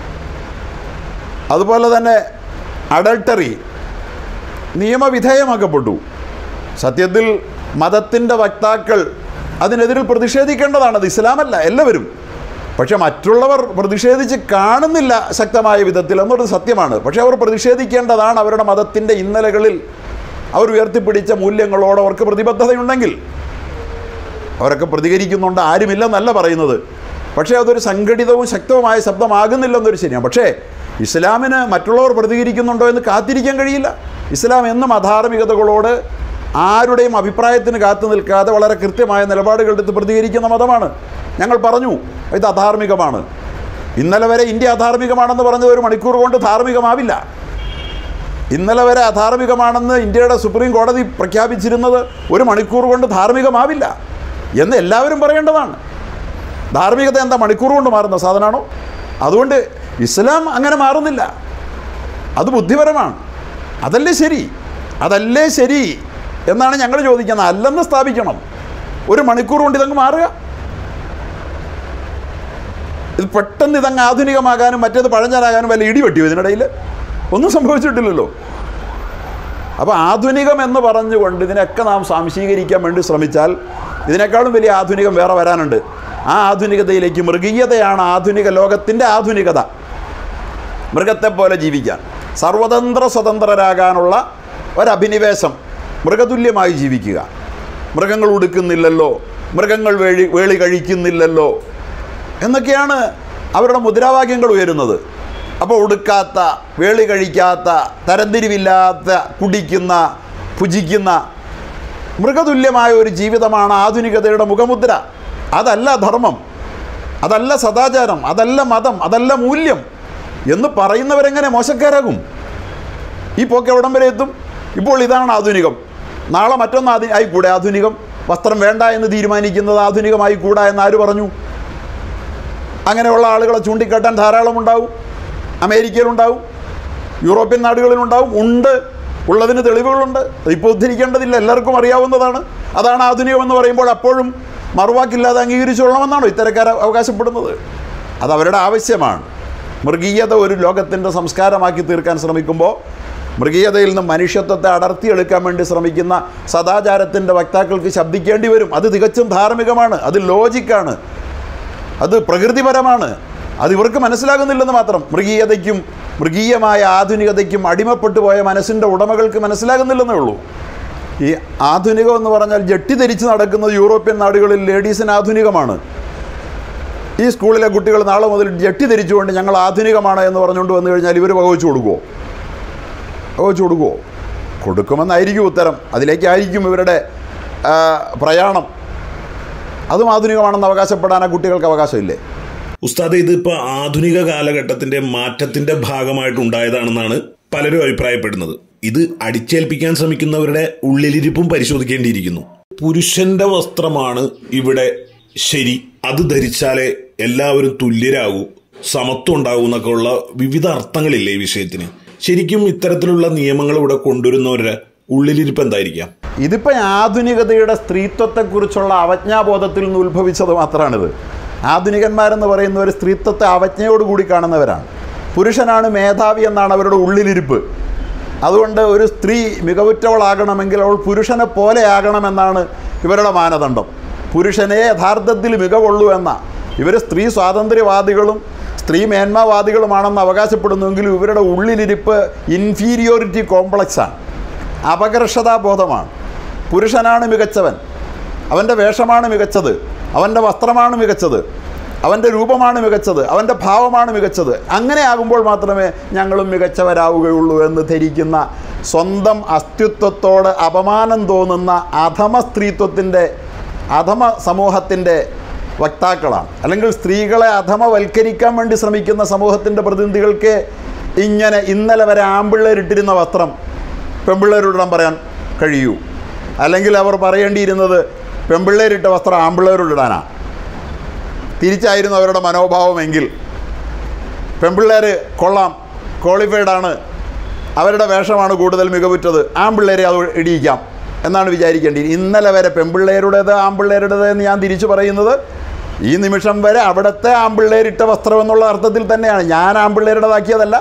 അതുപോലെ തന്നെ അഡൾട്ടറി നിയമവിധേയമാക്കപ്പെട്ടു സത്യത്തിൽ മതത്തിൻ്റെ വക്താക്കൾ അതിനെതിരിൽ പ്രതിഷേധിക്കേണ്ടതാണ് അത് ഇസ്ലാമല്ല എല്ലാവരും പക്ഷെ മറ്റുള്ളവർ പ്രതിഷേധിച്ച് കാണുന്നില്ല ശക്തമായ വിധത്തിൽ എന്നുള്ളത് സത്യമാണ് പക്ഷെ അവർ പ്രതിഷേധിക്കേണ്ടതാണ് അവരുടെ മതത്തിൻ്റെ ഇന്നലകളിൽ അവർ ഉയർത്തിപ്പിടിച്ച മൂല്യങ്ങളോട് അവർക്ക് പ്രതിബദ്ധതയുണ്ടെങ്കിൽ അവരൊക്കെ പ്രതികരിക്കുന്നുണ്ട് ആരുമില്ലെന്നല്ല പറയുന്നത് പക്ഷേ അതൊരു സംഘടിതവും ശക്തവുമായ ശബ്ദമാകുന്നില്ലെന്നൊരു ശരിയാണ് പക്ഷേ ഇസ്ലാമിന് മറ്റുള്ളവർ പ്രതികരിക്കുന്നുണ്ടോ എന്ന് കാത്തിരിക്കാൻ കഴിയില്ല ഇസ്ലാം എന്നും അധാർമികതകളോട് ആരുടെയും അഭിപ്രായത്തിന് കാത്തു നിൽക്കാതെ വളരെ കൃത്യമായ നിലപാടുകളെടുത്ത് പ്രതികരിക്കുന്ന മതമാണ് ഞങ്ങൾ പറഞ്ഞു ഇത് അധാർമികമാണ് ഇന്നലെ വരെ ഇന്ത്യ അധാർമികമാണെന്ന് പറഞ്ഞത് ഒരു മണിക്കൂർ കൊണ്ട് ധാർമ്മികമാവില്ല ഇന്നലെ വരെ അധാർമികമാണെന്ന് ഇന്ത്യയുടെ സുപ്രീം കോടതി പ്രഖ്യാപിച്ചിരുന്നത് ഒരു മണിക്കൂർ കൊണ്ട് ധാർമ്മികമാവില്ല എന്ന് എല്ലാവരും പറയേണ്ടതാണ് ധാർമ്മികത എന്താ മണിക്കൂർ കൊണ്ട് മാറുന്ന സാധനമാണോ അതുകൊണ്ട് ഇസ്ലാം അങ്ങനെ മാറുന്നില്ല അത് ബുദ്ധിപരമാണ് അതല്ലേ ശരി അതല്ലേ ശരി എന്നാണ് ഞങ്ങൾ ചോദിക്കുന്നത് അല്ലെന്ന് സ്ഥാപിക്കണം ഒരു മണിക്കൂർ കൊണ്ട് ഇതങ്ങ് മാറുക ഇത് പെട്ടെന്ന് ഇതങ്ങ് ആധുനികമാകാനും മറ്റേത് പഴഞ്ഞാലാകാനും വല്ല ഇടി വെട്ടിയോ ഇതിനിടയിൽ ഒന്നും സംഭവിച്ചിട്ടില്ലല്ലോ അപ്പോൾ ആധുനികം എന്ന് പറഞ്ഞുകൊണ്ട് ഇതിനൊക്കെ നാം സംശീകരിക്കാൻ വേണ്ടി ശ്രമിച്ചാൽ ഇതിനേക്കാളും വലിയ ആധുനികം വേറെ വരാനുണ്ട് ആ ആധുനികതയിലേക്ക് മൃഗീയതയാണ് ആധുനിക ലോകത്തിൻ്റെ ആധുനികത മൃഗത്തെ പോലെ ജീവിക്കാൻ സർവതന്ത്ര സ്വതന്ത്രരാകാനുള്ള ഒരഭിനിവേശം മൃഗതുല്യമായി ജീവിക്കുക മൃഗങ്ങൾ ഉടുക്കുന്നില്ലല്ലോ മൃഗങ്ങൾ വേളി വേളി കഴിക്കുന്നില്ലല്ലോ എന്നൊക്കെയാണ് അവരുടെ മുദ്രാവാക്യങ്ങൾ ഉയരുന്നത് അപ്പോൾ ഉടുക്കാത്ത വേളി കഴിക്കാത്ത തരംതിരിവില്ലാത്ത കുടിക്കുന്ന ഭുജിക്കുന്ന മൃഗതുല്യമായ ഒരു ജീവിതമാണ് ആധുനികതയുടെ മുഖമുദ്ര അതല്ല ധർമ്മം അതല്ല സദാചാരം അതല്ല മതം അതല്ല മൂല്യം എന്ന് പറയുന്നവരെങ്ങനെ മോശക്കാരാകും ഈ പോക്ക് എവിടം വരെ എത്തും ഇപ്പോൾ ഇതാണ് ആധുനികം നാളെ മറ്റൊന്ന് ആധു ആയിക്കൂടെ ആധുനികം വസ്ത്രം വേണ്ട എന്ന് തീരുമാനിക്കുന്നത് ആധുനികമായി കൂടാ എന്ന് ആര് പറഞ്ഞു അങ്ങനെയുള്ള ആളുകളെ ചൂണ്ടിക്കാട്ടാൻ ധാരാളം ഉണ്ടാവും അമേരിക്കയിലുണ്ടാവും യൂറോപ്യൻ നാടുകളിലുണ്ടാവും ഉണ്ട് ഉള്ളതിന് തെളിവുകളുണ്ട് ഇപ്പോൾ ഉദ്ധരിക്കേണ്ടതില്ല എല്ലാവർക്കും അറിയാവുന്നതാണ് അതാണ് ആധുനികം എന്ന് പറയുമ്പോൾ അപ്പോഴും മറുവാക്കില്ലാതെ അംഗീകരിച്ചുകൊള്ളണമെന്നാണോ ഇത്തരക്കാർ അവകാശപ്പെടുന്നത് അത് അവരുടെ ആവശ്യമാണ് മൃഗീയത ഒരു ലോകത്തിൻ്റെ സംസ്കാരമാക്കി തീർക്കാൻ ശ്രമിക്കുമ്പോൾ മൃഗീയതയിൽ നിന്ന് മനുഷ്യത്വത്തെ അടർത്തിയെടുക്കാൻ വേണ്ടി ശ്രമിക്കുന്ന സദാചാരത്തിൻ്റെ വക്താക്കൾക്ക് ശബ്ദിക്കേണ്ടി വരും അത് തികച്ചും ധാർമ്മികമാണ് അത് ലോജിക്കാണ് അത് പ്രകൃതിപരമാണ് അത് ഇവർക്ക് മനസ്സിലാകുന്നില്ലെന്ന് മാത്രം മൃഗീയതയ്ക്കും മൃഗീയമായ ആധുനികതയ്ക്കും അടിമപ്പെട്ടു പോയ മനസ്സിൻ്റെ ഉടമകൾക്ക് മനസ്സിലാകുന്നില്ലെന്നേ ഉള്ളൂ ഈ ആധുനികം എന്ന് പറഞ്ഞാൽ ജട്ടി ധരിച്ച് നടക്കുന്നത് യൂറോപ്യൻ നാടുകളിൽ ലേഡീസിന് ആധുനികമാണ് ഈ സ്കൂളിലെ കുട്ടികൾ നാളെ മുതൽ ജട്ടി ധരിച്ചുകൊണ്ട് ഞങ്ങൾ ആധുനികമാണ് എന്ന് പറഞ്ഞുകൊണ്ട് വന്നു കഴിഞ്ഞാൽ ഇവർ വകവെച്ച് കൊടുക്കുമോ വകവെച്ച് കൊടുക്കുമോ കൊടുക്കുമെന്നായിരിക്കും ഉത്തരം അതിലേക്കായിരിക്കും ഇവരുടെ ആ, പ്രയാണം അതും ആധുനികമാണെന്ന് അവകാശപ്പെടാൻ ആ കുട്ടികൾക്ക് അവകാശമില്ലേ ഉസ്താദ് ഇത് ഇപ്പൊ ആധുനിക കാലഘട്ടത്തിന്റെ മാറ്റത്തിന്റെ ഭാഗമായിട്ടുണ്ടായതാണെന്നാണ് പലരും അഭിപ്രായപ്പെടുന്നത് ഇത് അടിച്ചേൽപ്പിക്കാൻ ശ്രമിക്കുന്നവരുടെ ഉള്ളിലിരിപ്പും പരിശോധിക്കേണ്ടിയിരിക്കുന്നു പുരുഷന്റെ വസ്ത്രമാണ് ഇവിടെ ശരി അത് ധരിച്ചാലേ എല്ലാവരും തുല്യരാകൂ സമത്വം ഉണ്ടാകൂ എന്നൊക്കെ ഉള്ള വിവിധ അർത്ഥങ്ങളില്ലേ ഈ വിഷയത്തിന് ശരിക്കും ഇത്തരത്തിലുള്ള നിയമങ്ങൾ ഇവിടെ കൊണ്ടുവരുന്നവരുടെ ഉള്ളിലിരിപ്പ് എന്തായിരിക്കാം ഇതിപ്പോൾ ആധുനികതയുടെ സ്ത്രീത്വത്തെക്കുറിച്ചുള്ള അവജ്ഞാബോധത്തിൽ നിന്ന് ഉത്ഭവിച്ചത് മാത്രമാണിത് ആധുനികന്മാരെന്ന് പറയുന്നവർ സ്ത്രീത്വത്തെ അവജ്ഞയോടുകൂടി കാണുന്നവരാണ് പുരുഷനാണ് മേധാവി എന്നാണ് അവരുടെ ഉള്ളിലിരിപ്പ് അതുകൊണ്ട് ഒരു സ്ത്രീ മികവുറ്റവളാകണമെങ്കിൽ അവൾ പുരുഷനെ പോലെ ആകണമെന്നാണ് ഇവരുടെ മാനദണ്ഡം പുരുഷനെ യഥാർത്ഥത്തിൽ മികവുള്ളൂ എന്ന ഇവർ സ്ത്രീ സ്വാതന്ത്ര്യവാദികളും സ്ത്രീ മേന്മാവാദികളുമാണെന്ന് അവകാശപ്പെടുന്നുവെങ്കിലും ഇവരുടെ ഉള്ളിലിരിപ്പ് ഇൻഫീരിയോറിറ്റി കോംപ്ലക്സാണ് അപകർഷതാബോധമാണ് പുരുഷനാണ് മികച്ചവൻ അവൻ്റെ വേഷമാണ് മികച്ചത് അവൻ്റെ വസ്ത്രമാണ് മികച്ചത് അവൻ്റെ രൂപമാണ് മികച്ചത് അവൻ്റെ ഭാവമാണ് മികച്ചത് അങ്ങനെ ആകുമ്പോൾ മാത്രമേ ഞങ്ങളും മികച്ചവരാവുകയുള്ളൂ എന്ന് ധരിക്കുന്ന സ്വന്തം അസ്തിത്വത്തോട് അപമാനം തോന്നുന്ന അധമ സ്ത്രീത്വത്തിൻ്റെ അധമ സമൂഹത്തിൻ്റെ വക്താക്കളാണ് അല്ലെങ്കിൽ സ്ത്രീകളെ അധമവൽക്കരിക്കാൻ വേണ്ടി ശ്രമിക്കുന്ന സമൂഹത്തിൻ്റെ പ്രതിനിധികൾക്ക് ഇങ്ങനെ ഇന്നലെ വരെ ആമ്പിള്ളേരിട്ടിരുന്ന വസ്ത്രം പെമ്പിള്ളേരോടിടാൻ പറയാൻ കഴിയൂ അല്ലെങ്കിൽ അവർ പറയേണ്ടിയിരുന്നത് പെമ്പിള്ളേരിട്ട വസ്ത്രം ആമ്പിള്ളേരോടിടാനാണ് തിരിച്ചായിരുന്നു അവരുടെ മനോഭാവമെങ്കിൽ പെമ്പിള്ളേർ കൊള്ളാം ക്വാളിഫൈഡ് ആണ് അവരുടെ വേഷമാണ് കൂടുതൽ മികവുറ്റത് ആമ്പിള്ളേരെ അത് ഇടിയിക്കാം എന്നാണ് വിചാരിക്കേണ്ടത് ഇന്നലെ വരെ പെമ്പിള്ളേരുടേത് ആമ്പിള്ളേരുടേത് എന്ന് ഞാൻ തിരിച്ചു പറയുന്നത് ഈ നിമിഷം വരെ അവിടുത്തെ ആമ്പിള്ളേരിട്ട വസ്ത്രം എന്നുള്ള അർത്ഥത്തിൽ തന്നെയാണ് ഞാൻ ആമ്പിള്ളേരുടേതാക്കിയതല്ല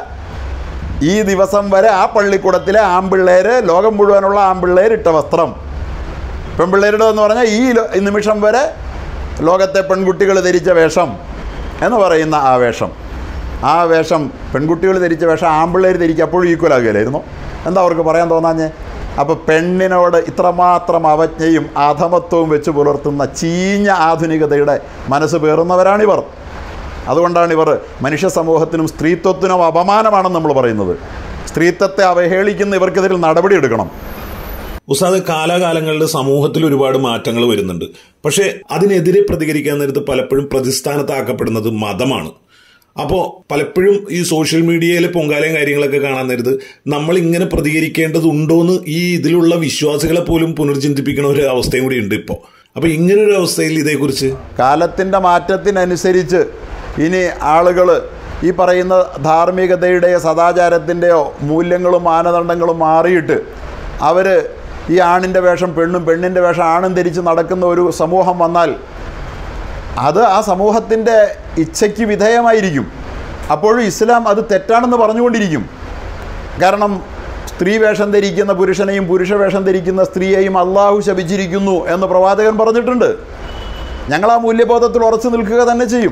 ഈ ദിവസം വരെ ആ പള്ളിക്കൂടത്തിലെ ആമ്പിള്ളേർ ലോകം മുഴുവനുള്ള ആമ്പിള്ളേരിട്ട വസ്ത്രം പെൺപിള്ളേരുടെ എന്ന് പറഞ്ഞാൽ ഈ ലോ- ഈ നിമിഷം വരെ ലോകത്തെ പെൺകുട്ടികൾ ധരിച്ച വേഷം എന്ന് പറയുന്ന ആ വേഷം ആ വേഷം പെൺകുട്ടികൾ ധരിച്ച വേഷം ആമ്പിള്ളേർ ധരിക്കുക അപ്പോഴും ഈക്വൽ ആകുകയില്ലായിരുന്നു എന്താ അവർക്ക് പറയാൻ തോന്നാഞ്ഞേ അപ്പോൾ പെണ്ണിനോട് ഇത്രമാത്രം അവജ്ഞയും അധമത്വവും വെച്ച് പുലർത്തുന്ന ചീഞ്ഞ ആധുനികതയുടെ മനസ്സ് പേറുന്നവരാണിവർ അതുകൊണ്ടാണ് ഇവർ മനുഷ്യ സമൂഹത്തിനും സ്ത്രീത്വത്തിനും അപമാനമാണെന്ന് നമ്മൾ പറയുന്നത് സ്ത്രീത്വത്തെ അവഹേളിക്കുന്ന ഇവർക്കെതിരെ നടപടിയെടുക്കണം ഉസ്താദ് കാലാകാലങ്ങളിൽ സമൂഹത്തിൽ ഒരുപാട് മാറ്റങ്ങൾ വരുന്നുണ്ട് പക്ഷേ അതിനെതിരെ പ്രതികരിക്കാൻ നേരത്ത് പലപ്പോഴും പ്രതിസ്ഥാനത്താക്കപ്പെടുന്നത് മതമാണ് അപ്പോൾ പലപ്പോഴും ഈ സോഷ്യൽ മീഡിയയിലെ പൊങ്കാലയും കാര്യങ്ങളൊക്കെ കാണാൻ നേരത്ത് നമ്മൾ ഇങ്ങനെ പ്രതികരിക്കേണ്ടതുണ്ടോന്ന് ഈ ഇതിലുള്ള വിശ്വാസികളെ പോലും പുനർചിന്തിപ്പിക്കുന്ന ഒരു അവസ്ഥയും കൂടി ഉണ്ട് ഇപ്പോൾ അപ്പൊ ഇങ്ങനെ ഒരു അവസ്ഥയിൽ ഇതേക്കുറിച്ച് കാലത്തിൻ്റെ മാറ്റത്തിനനുസരിച്ച് ഇനി ആളുകൾ ഈ പറയുന്ന ധാർമ്മികതയുടെയോ സദാചാരത്തിൻ്റെയോ മൂല്യങ്ങളും മാനദണ്ഡങ്ങളും മാറിയിട്ട് അവർ ഈ ആണിൻ്റെ വേഷം പെണ്ണും പെണ്ണിൻ്റെ വേഷം ആണും ധരിച്ച് നടക്കുന്ന ഒരു സമൂഹം വന്നാൽ അത് ആ സമൂഹത്തിൻ്റെ ഇച്ഛയ്ക്ക് വിധേയമായിരിക്കും അപ്പോഴും ഇസ്ലാം അത് തെറ്റാണെന്ന് പറഞ്ഞുകൊണ്ടിരിക്കും കാരണം സ്ത്രീ വേഷം ധരിക്കുന്ന പുരുഷനെയും പുരുഷ വേഷം ധരിക്കുന്ന സ്ത്രീയെയും അള്ളാഹു ശപിച്ചിരിക്കുന്നു എന്ന് പ്രവാചകൻ പറഞ്ഞിട്ടുണ്ട് ഞങ്ങൾ ആ മൂല്യബോധത്തിൽ ഉറച്ചു നിൽക്കുക തന്നെ ചെയ്യും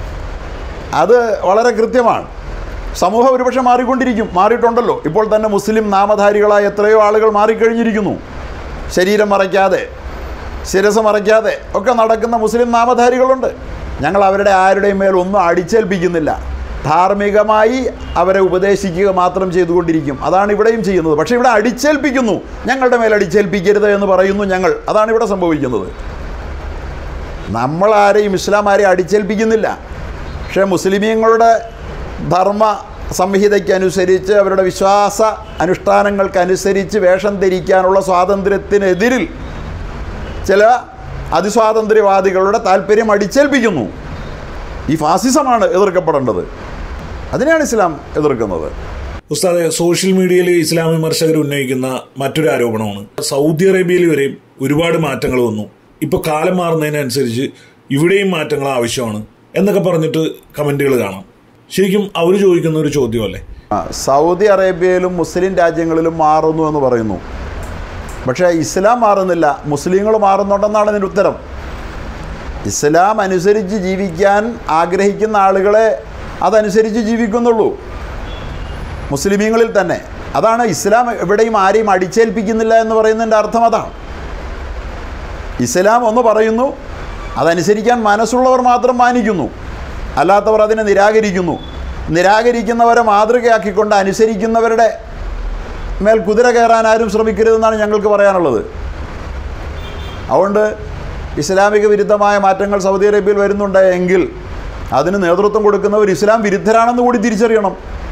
അത് വളരെ കൃത്യമാണ് സമൂഹം ഒരുപക്ഷെ മാറിക്കൊണ്ടിരിക്കും മാറിയിട്ടുണ്ടല്ലോ ഇപ്പോൾ തന്നെ മുസ്ലിം നാമധാരികളായ എത്രയോ ആളുകൾ മാറിക്കഴിഞ്ഞിരിക്കുന്നു ശരീരം മറയ്ക്കാതെ ശിരസ് മറയ്ക്കാതെ ഒക്കെ നടക്കുന്ന മുസ്ലിം നാമധാരികളുണ്ട് ഞങ്ങൾ അവരുടെ ആരുടെയും മേൽ ഒന്നും അടിച്ചേൽപ്പിക്കുന്നില്ല ധാർമ്മികമായി അവരെ ഉപദേശിക്കുക മാത്രം ചെയ്തുകൊണ്ടിരിക്കും അതാണ് ഇവിടെയും ചെയ്യുന്നത് പക്ഷേ ഇവിടെ അടിച്ചേൽപ്പിക്കുന്നു ഞങ്ങളുടെ മേൽ അടിച്ചേൽപ്പിക്കരുത് എന്ന് പറയുന്നു ഞങ്ങൾ അതാണ് ഇവിടെ സംഭവിക്കുന്നത് നമ്മൾ ആരെയും ഇസ്ലാം ആരെയും അടിച്ചേൽപ്പിക്കുന്നില്ല പക്ഷേ മുസ്ലിമീങ്ങളുടെ ധർമ്മ സംഹിതയ്ക്കനുസരിച്ച് അവരുടെ വിശ്വാസ അനുഷ്ഠാനങ്ങൾക്കനുസരിച്ച് വേഷം ധരിക്കാനുള്ള സ്വാതന്ത്ര്യത്തിനെതിരിൽ ചില അതിസ്വാതന്ത്ര്യവാദികളുടെ താല്പര്യം അടിച്ചേൽപ്പിക്കുന്നു ഈ ഫാസിസമാണ് എതിർക്കപ്പെടേണ്ടത് അതിനെയാണ് ഇസ്ലാം എതിർക്കുന്നത് ഉസ്താദെ സോഷ്യൽ മീഡിയയിൽ ഇസ്ലാം വിമർശകർ ഉന്നയിക്കുന്ന മറ്റൊരു ആരോപണമാണ് സൗദി അറേബ്യയിൽ വരെയും ഒരുപാട് മാറ്റങ്ങൾ വന്നു ഇപ്പൊ കാലം മാറുന്നതിനനുസരിച്ച് ഇവിടെയും മാറ്റങ്ങൾ ആവശ്യമാണ് എന്നൊക്കെ പറഞ്ഞിട്ട് കമന്റുകൾ കാണാം ശരിക്കും അവർ ചോദിക്കുന്ന ഒരു ചോദ്യമല്ലേ ആ, സൗദി അറേബ്യയിലും മുസ്ലിം രാജ്യങ്ങളിലും മാറുന്നു എന്ന് പറയുന്നു പക്ഷേ ഇസ്ലാം മാറുന്നില്ല മുസ്ലിങ്ങൾ മാറുന്നുണ്ടെന്നാണ് ഇതിൻ്റെ ഉത്തരം ഇസ്ലാം അനുസരിച്ച് ജീവിക്കാൻ ആഗ്രഹിക്കുന്ന ആളുകളെ അതനുസരിച്ച് ജീവിക്കുന്നുള്ളൂ മുസ്ലിമീങ്ങളിൽ തന്നെ അതാണ് ഇസ്ലാം എവിടെയും ആരെയും അടിച്ചേൽപ്പിക്കുന്നില്ല എന്ന് പറയുന്നതിൻ്റെ അർത്ഥം അതാണ് ഇസ്ലാം ഒന്ന് പറയുന്നു അതനുസരിക്കാൻ മനസ്സുള്ളവർ മാത്രം മാനിക്കുന്നു അല്ലാത്തവർ അതിനെ നിരാകരിക്കുന്നു നിരാകരിക്കുന്നവരെ മാതൃകയാക്കിക്കൊണ്ട് അനുസരിക്കുന്നവരുടെ മേൽ കുതിര കയറാൻ ആരും ശ്രമിക്കരുതെന്നാണ് ഞങ്ങൾക്ക് പറയാനുള്ളത് അതുകൊണ്ട് ഇസ്ലാമിക വിരുദ്ധമായ മാറ്റങ്ങൾ സൗദി അറേബ്യയിൽ വരുന്നുണ്ട് എങ്കിൽ അതിന് നേതൃത്വം കൊടുക്കുന്നവർ ഇസ്ലാം വിരുദ്ധരാണെന്ന് കൂടി തിരിച്ചറിയണം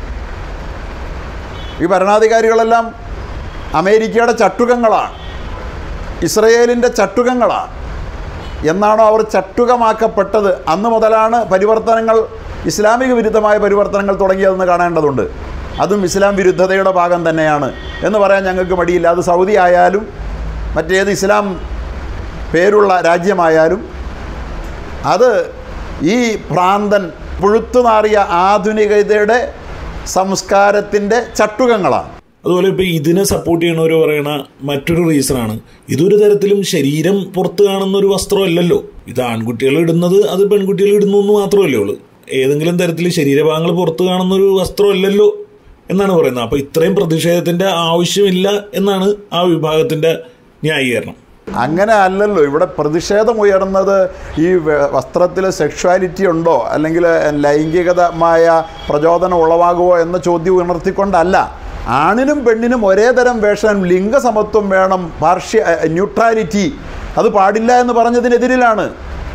ഈ ഭരണാധികാരികളെല്ലാം അമേരിക്കയുടെ ചട്ടുകങ്ങളാണ് ഇസ്രയേലിൻ്റെ ചട്ടുകങ്ങളാണ് എന്നാണോ അവർ ചട്ടുകമാക്കപ്പെട്ടത് അന്ന് മുതലാണ് പരിവർത്തനങ്ങൾ ഇസ്ലാമിക വിരുദ്ധമായ പരിവർത്തനങ്ങൾ തുടങ്ങിയതെന്ന് കാണേണ്ടതുണ്ട് അതും ഇസ്ലാം വിരുദ്ധതയുടെ ഭാഗം തന്നെയാണ് എന്ന് പറയാൻ ഞങ്ങൾക്ക് മടിയില്ല അത് സൗദി ആയാലും മറ്റേത് ഇസ്ലാം പേരുള്ള രാജ്യമായാലും അത് ഈ ഭ്രാന്തൻ പുഴുത്തുനാറിയ ആധുനികതയുടെ സംസ്കാരത്തിൻ്റെ ചട്ടുകങ്ങളാണ് അതുപോലെ ഇപ്പൊ ഇതിനെ സപ്പോർട്ട് ചെയ്യണവർ പറയണ മറ്റൊരു റീസണാണ് ഇതൊരു തരത്തിലും ശരീരം പുറത്ത് കാണുന്ന ഒരു വസ്ത്രമല്ലല്ലോ ഇത് ആൺകുട്ടികൾ ഇടുന്നത് അത് പെൺകുട്ടികൾ ഇടുന്നു എന്ന് മാത്രമല്ലേ ഉള്ളൂ ഏതെങ്കിലും തരത്തിൽ ശരീരഭാഗങ്ങൾ പുറത്ത് കാണുന്ന ഒരു വസ്ത്രമല്ലല്ലോ എന്നാണ് പറയുന്നത് അപ്പൊ ഇത്രയും പ്രതിഷേധത്തിന്റെ ആവശ്യമില്ല എന്നാണ് ആ വിഭാഗത്തിന്റെ ന്യായീകരണം അങ്ങനെ അല്ലല്ലോ ഇവിടെ പ്രതിഷേധം ഉയർന്നത് ഈ വ- വസ്ത്രത്തിൽ സെക്ഷുവാലിറ്റി ഉണ്ടോ അല്ലെങ്കിൽ ലൈംഗികതമായ പ്രചോദനം ഉളവാകുമോ എന്ന ചോദ്യം ഉണർത്തിക്കൊണ്ടല്ല ആണിനും പെണ്ണിനും ഒരേ തരം വേഷം ലിംഗസമത്വം വേണം പാർഷ്യ ന്യൂട്രാലിറ്റി അത് പാടില്ല എന്ന് പറഞ്ഞതിനെതിരിലാണ്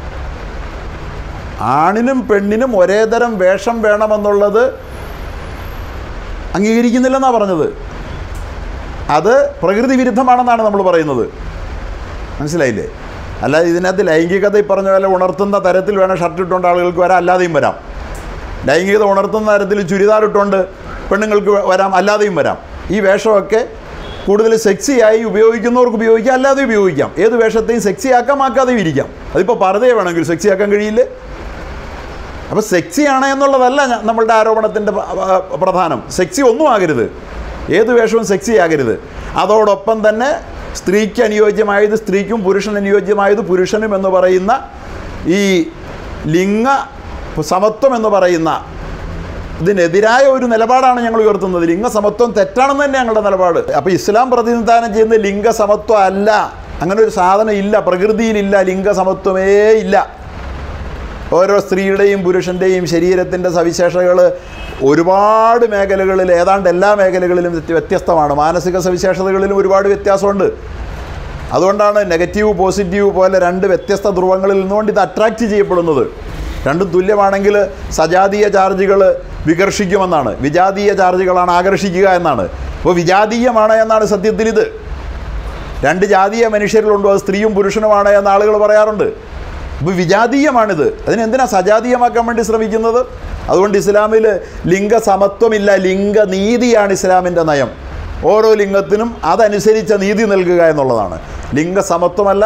ആണിനും പെണ്ണിനും ഒരേ തരം വേഷം വേണമെന്നുള്ളത് അംഗീകരിക്കുന്നില്ലെന്നാണ് പറഞ്ഞത് അത് പ്രകൃതി വിരുദ്ധമാണെന്നാണ് നമ്മൾ പറയുന്നത് മനസ്സിലായില്ലേ അല്ലാതെ ഇതിനകത്ത് ലൈംഗികത ഈ പറഞ്ഞ പോലെ ഉണർത്തുന്ന തരത്തിൽ വേണം ഷർട്ട് ഇട്ടുകൊണ്ട് ആളുകൾക്ക് വരാം അല്ലാതെയും വരാം ലൈംഗികത ഉണർത്തുന്ന തരത്തിൽ ചുരിദാർ ഇട്ടുകൊണ്ട് പെണ്ണുങ്ങൾക്ക് വരാം അല്ലാതെയും വരാം ഈ വേഷമൊക്കെ കൂടുതൽ സെക്സിയായി ഉപയോഗിക്കുന്നവർക്ക് ഉപയോഗിക്കാം അല്ലാതെ ഉപയോഗിക്കാം ഏത് വേഷത്തെയും സെക്സി ആക്കാം ആക്കാതെയും ഇരിക്കാം അതിപ്പോൾ പർദ്ദയെ വേണമെങ്കിൽ സെക്സി ആക്കാൻ കഴിയില്ലേ അപ്പോൾ സെക്സിയാണ് എന്നുള്ളതല്ല ഞ- നമ്മളുടെ ആരോപണത്തിൻ്റെ പ- പ- പ്രധാനം സെക്സി ഒന്നും ആകരുത് ഏത് വേഷവും സെക്സി ആകരുത് അതോടൊപ്പം തന്നെ സ്ത്രീക്ക് അനുയോജ്യമായത് സ്ത്രീക്കും പുരുഷന് അനുയോജ്യമായത് പുരുഷനും എന്ന് പറയുന്ന ഈ ലിംഗ സമത്വം എന്ന് പറയുന്ന ഇതിനെതിരായ ഒരു നിലപാടാണ് ഞങ്ങൾ ഉയർത്തുന്നത് ലിംഗസമത്വം തെറ്റാണെന്ന് തന്നെ ഞങ്ങളുടെ നിലപാട് അപ്പോൾ ഇസ്ലാം പ്രതിനിധാനം ചെയ്യുന്ന ലിംഗസമത്വം അല്ല അങ്ങനെ ഒരു സാധനം ഇല്ല പ്രകൃതിയിലില്ല ലിംഗസമത്വമേ ഇല്ല ഓരോ സ്ത്രീയുടെയും പുരുഷൻ്റെയും ശരീരത്തിൻ്റെ സവിശേഷതകൾ ഒരുപാട് മേഖലകളിൽ ഏതാണ്ട് എല്ലാ മേഖലകളിലും വ്യത്യ- വ്യത്യസ്തമാണ് മാനസിക സവിശേഷതകളിലും ഒരുപാട് വ്യത്യാസമുണ്ട് അതുകൊണ്ടാണ് നെഗറ്റീവ് പോസിറ്റീവ് പോലെ രണ്ട് വ്യത്യസ്ത ധ്രുവങ്ങളിൽ നിന്നുകൊണ്ട് ഇത് അട്രാക്റ്റ് ചെയ്യപ്പെടുന്നത് രണ്ടും തുല്യമാണെങ്കിൽ സജാതീയ ചാർജുകൾ വികർഷിക്കുമെന്നാണ് വിജാതീയ ചാർജുകളാണ് ആകർഷിക്കുക എന്നാണ് അപ്പോൾ വിജാതീയമാണ് എന്നാണ് സത്യത്തിൽ ഇത് രണ്ട് ജാതീയ മനുഷ്യരിലുണ്ടോ അത് സ്ത്രീയും പുരുഷനുമാണ് എന്ന് ആളുകൾ പറയാറുണ്ട് അപ്പോൾ വിജാതീയമാണിത് അതിനെന്തിനാ സജാതീയമാക്കാൻ വേണ്ടി ശ്രമിക്കുന്നത് അതുകൊണ്ട് ഇസ്ലാമിൽ ലിംഗസമത്വമില്ല ലിംഗനീതിയാണ് ഇസ്ലാമിൻ്റെ നയം ഓരോ ലിംഗത്തിനും അതനുസരിച്ച നീതി നൽകുക എന്നുള്ളതാണ് ലിംഗസമത്വമല്ല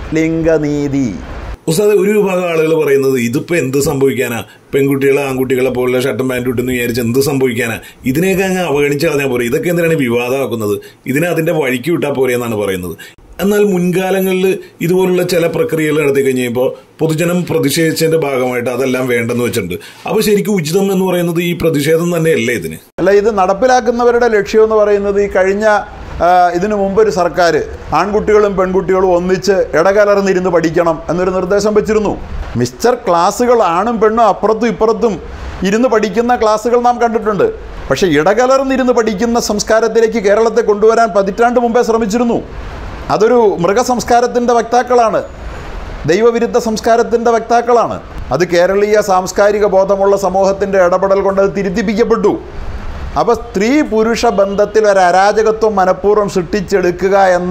ലിംഗനീതി ഉസ്താദ് ഒരു വിഭാഗം ആളുകൾ പറയുന്നത് ഇതിപ്പോ എന്ത് സംഭവിക്കാനാ പെൺകുട്ടികളെ ആൺകുട്ടികളെ പോലുള്ള ഷർട്ടും പാൻറ്റും ഇട്ടെന്ന് വിചാരിച്ച് എന്ത് സംഭവിക്കാനാ ഇതിനെയൊക്കെ അങ്ങ് അവഗണിച്ച് കളഞ്ഞാൽ പോരെ ഇതൊക്കെ എന്തിനാണ് വിവാദമാക്കുന്നത് ഇതിനെ അതിന്റെ വഴിക്ക് വിട്ടാൽ പോരെ എന്നാണ് പറയുന്നത് എന്നാൽ മുൻകാലങ്ങളിൽ ഇതുപോലുള്ള ചില പ്രക്രിയകൾ നടത്തി കഴിഞ്ഞപ്പോൾ പൊതുജനം പ്രതിഷേധിച്ചതിന്റെ ഭാഗമായിട്ട് അതെല്ലാം വേണ്ടെന്ന് വെച്ചിട്ടുണ്ട് അപ്പോൾ ശരിക്കും ഉചിതം എന്ന് പറയുന്നത് ഈ പ്രതിഷേധം തന്നെയല്ലേ ഇതിന് അല്ല ഇത് നടപ്പിലാക്കുന്നവരുടെ ലക്ഷ്യം എന്ന് പറയുന്നത് ഈ കഴിഞ്ഞ ആ, ഇതിനു മുമ്പൊരു സർക്കാർ ആൺകുട്ടികളും പെൺകുട്ടികളും ഒന്നിച്ച് ഇടകലർന്നിരുന്ന് പഠിക്കണം എന്നൊരു നിർദ്ദേശം വെച്ചിരുന്നു മിസ്റ്റർ ക്ലാസ്സുകൾ ആണും പെണ്ണും അപ്പുറത്തും ഇപ്പുറത്തും ഇരുന്ന് പഠിക്കുന്ന ക്ലാസ്സുകൾ നാം കണ്ടിട്ടുണ്ട് പക്ഷേ ഇടകലർന്നിരുന്ന് പഠിക്കുന്ന സംസ്കാരത്തിലേക്ക് കേരളത്തെ കൊണ്ടുവരാൻ പതിറ്റാണ്ട് മുമ്പേ ശ്രമിച്ചിരുന്നു അതൊരു മൃഗസംസ്കാരത്തിൻ്റെ വക്താക്കളാണ് ദൈവവിരുദ്ധ സംസ്കാരത്തിൻ്റെ വക്താക്കളാണ് അത് കേരളീയ സാംസ്കാരിക ബോധമുള്ള സമൂഹത്തിൻ്റെ ഇടപെടൽ കൊണ്ട് അത് തിരുത്തിപ്പിക്കപ്പെട്ടു അപ്പോൾ സ്ത്രീ പുരുഷ ബന്ധത്തിൽ ഒരു അരാജകത്വം മനഃപൂർവ്വം സൃഷ്ടിച്ചെടുക്കുക എന്ന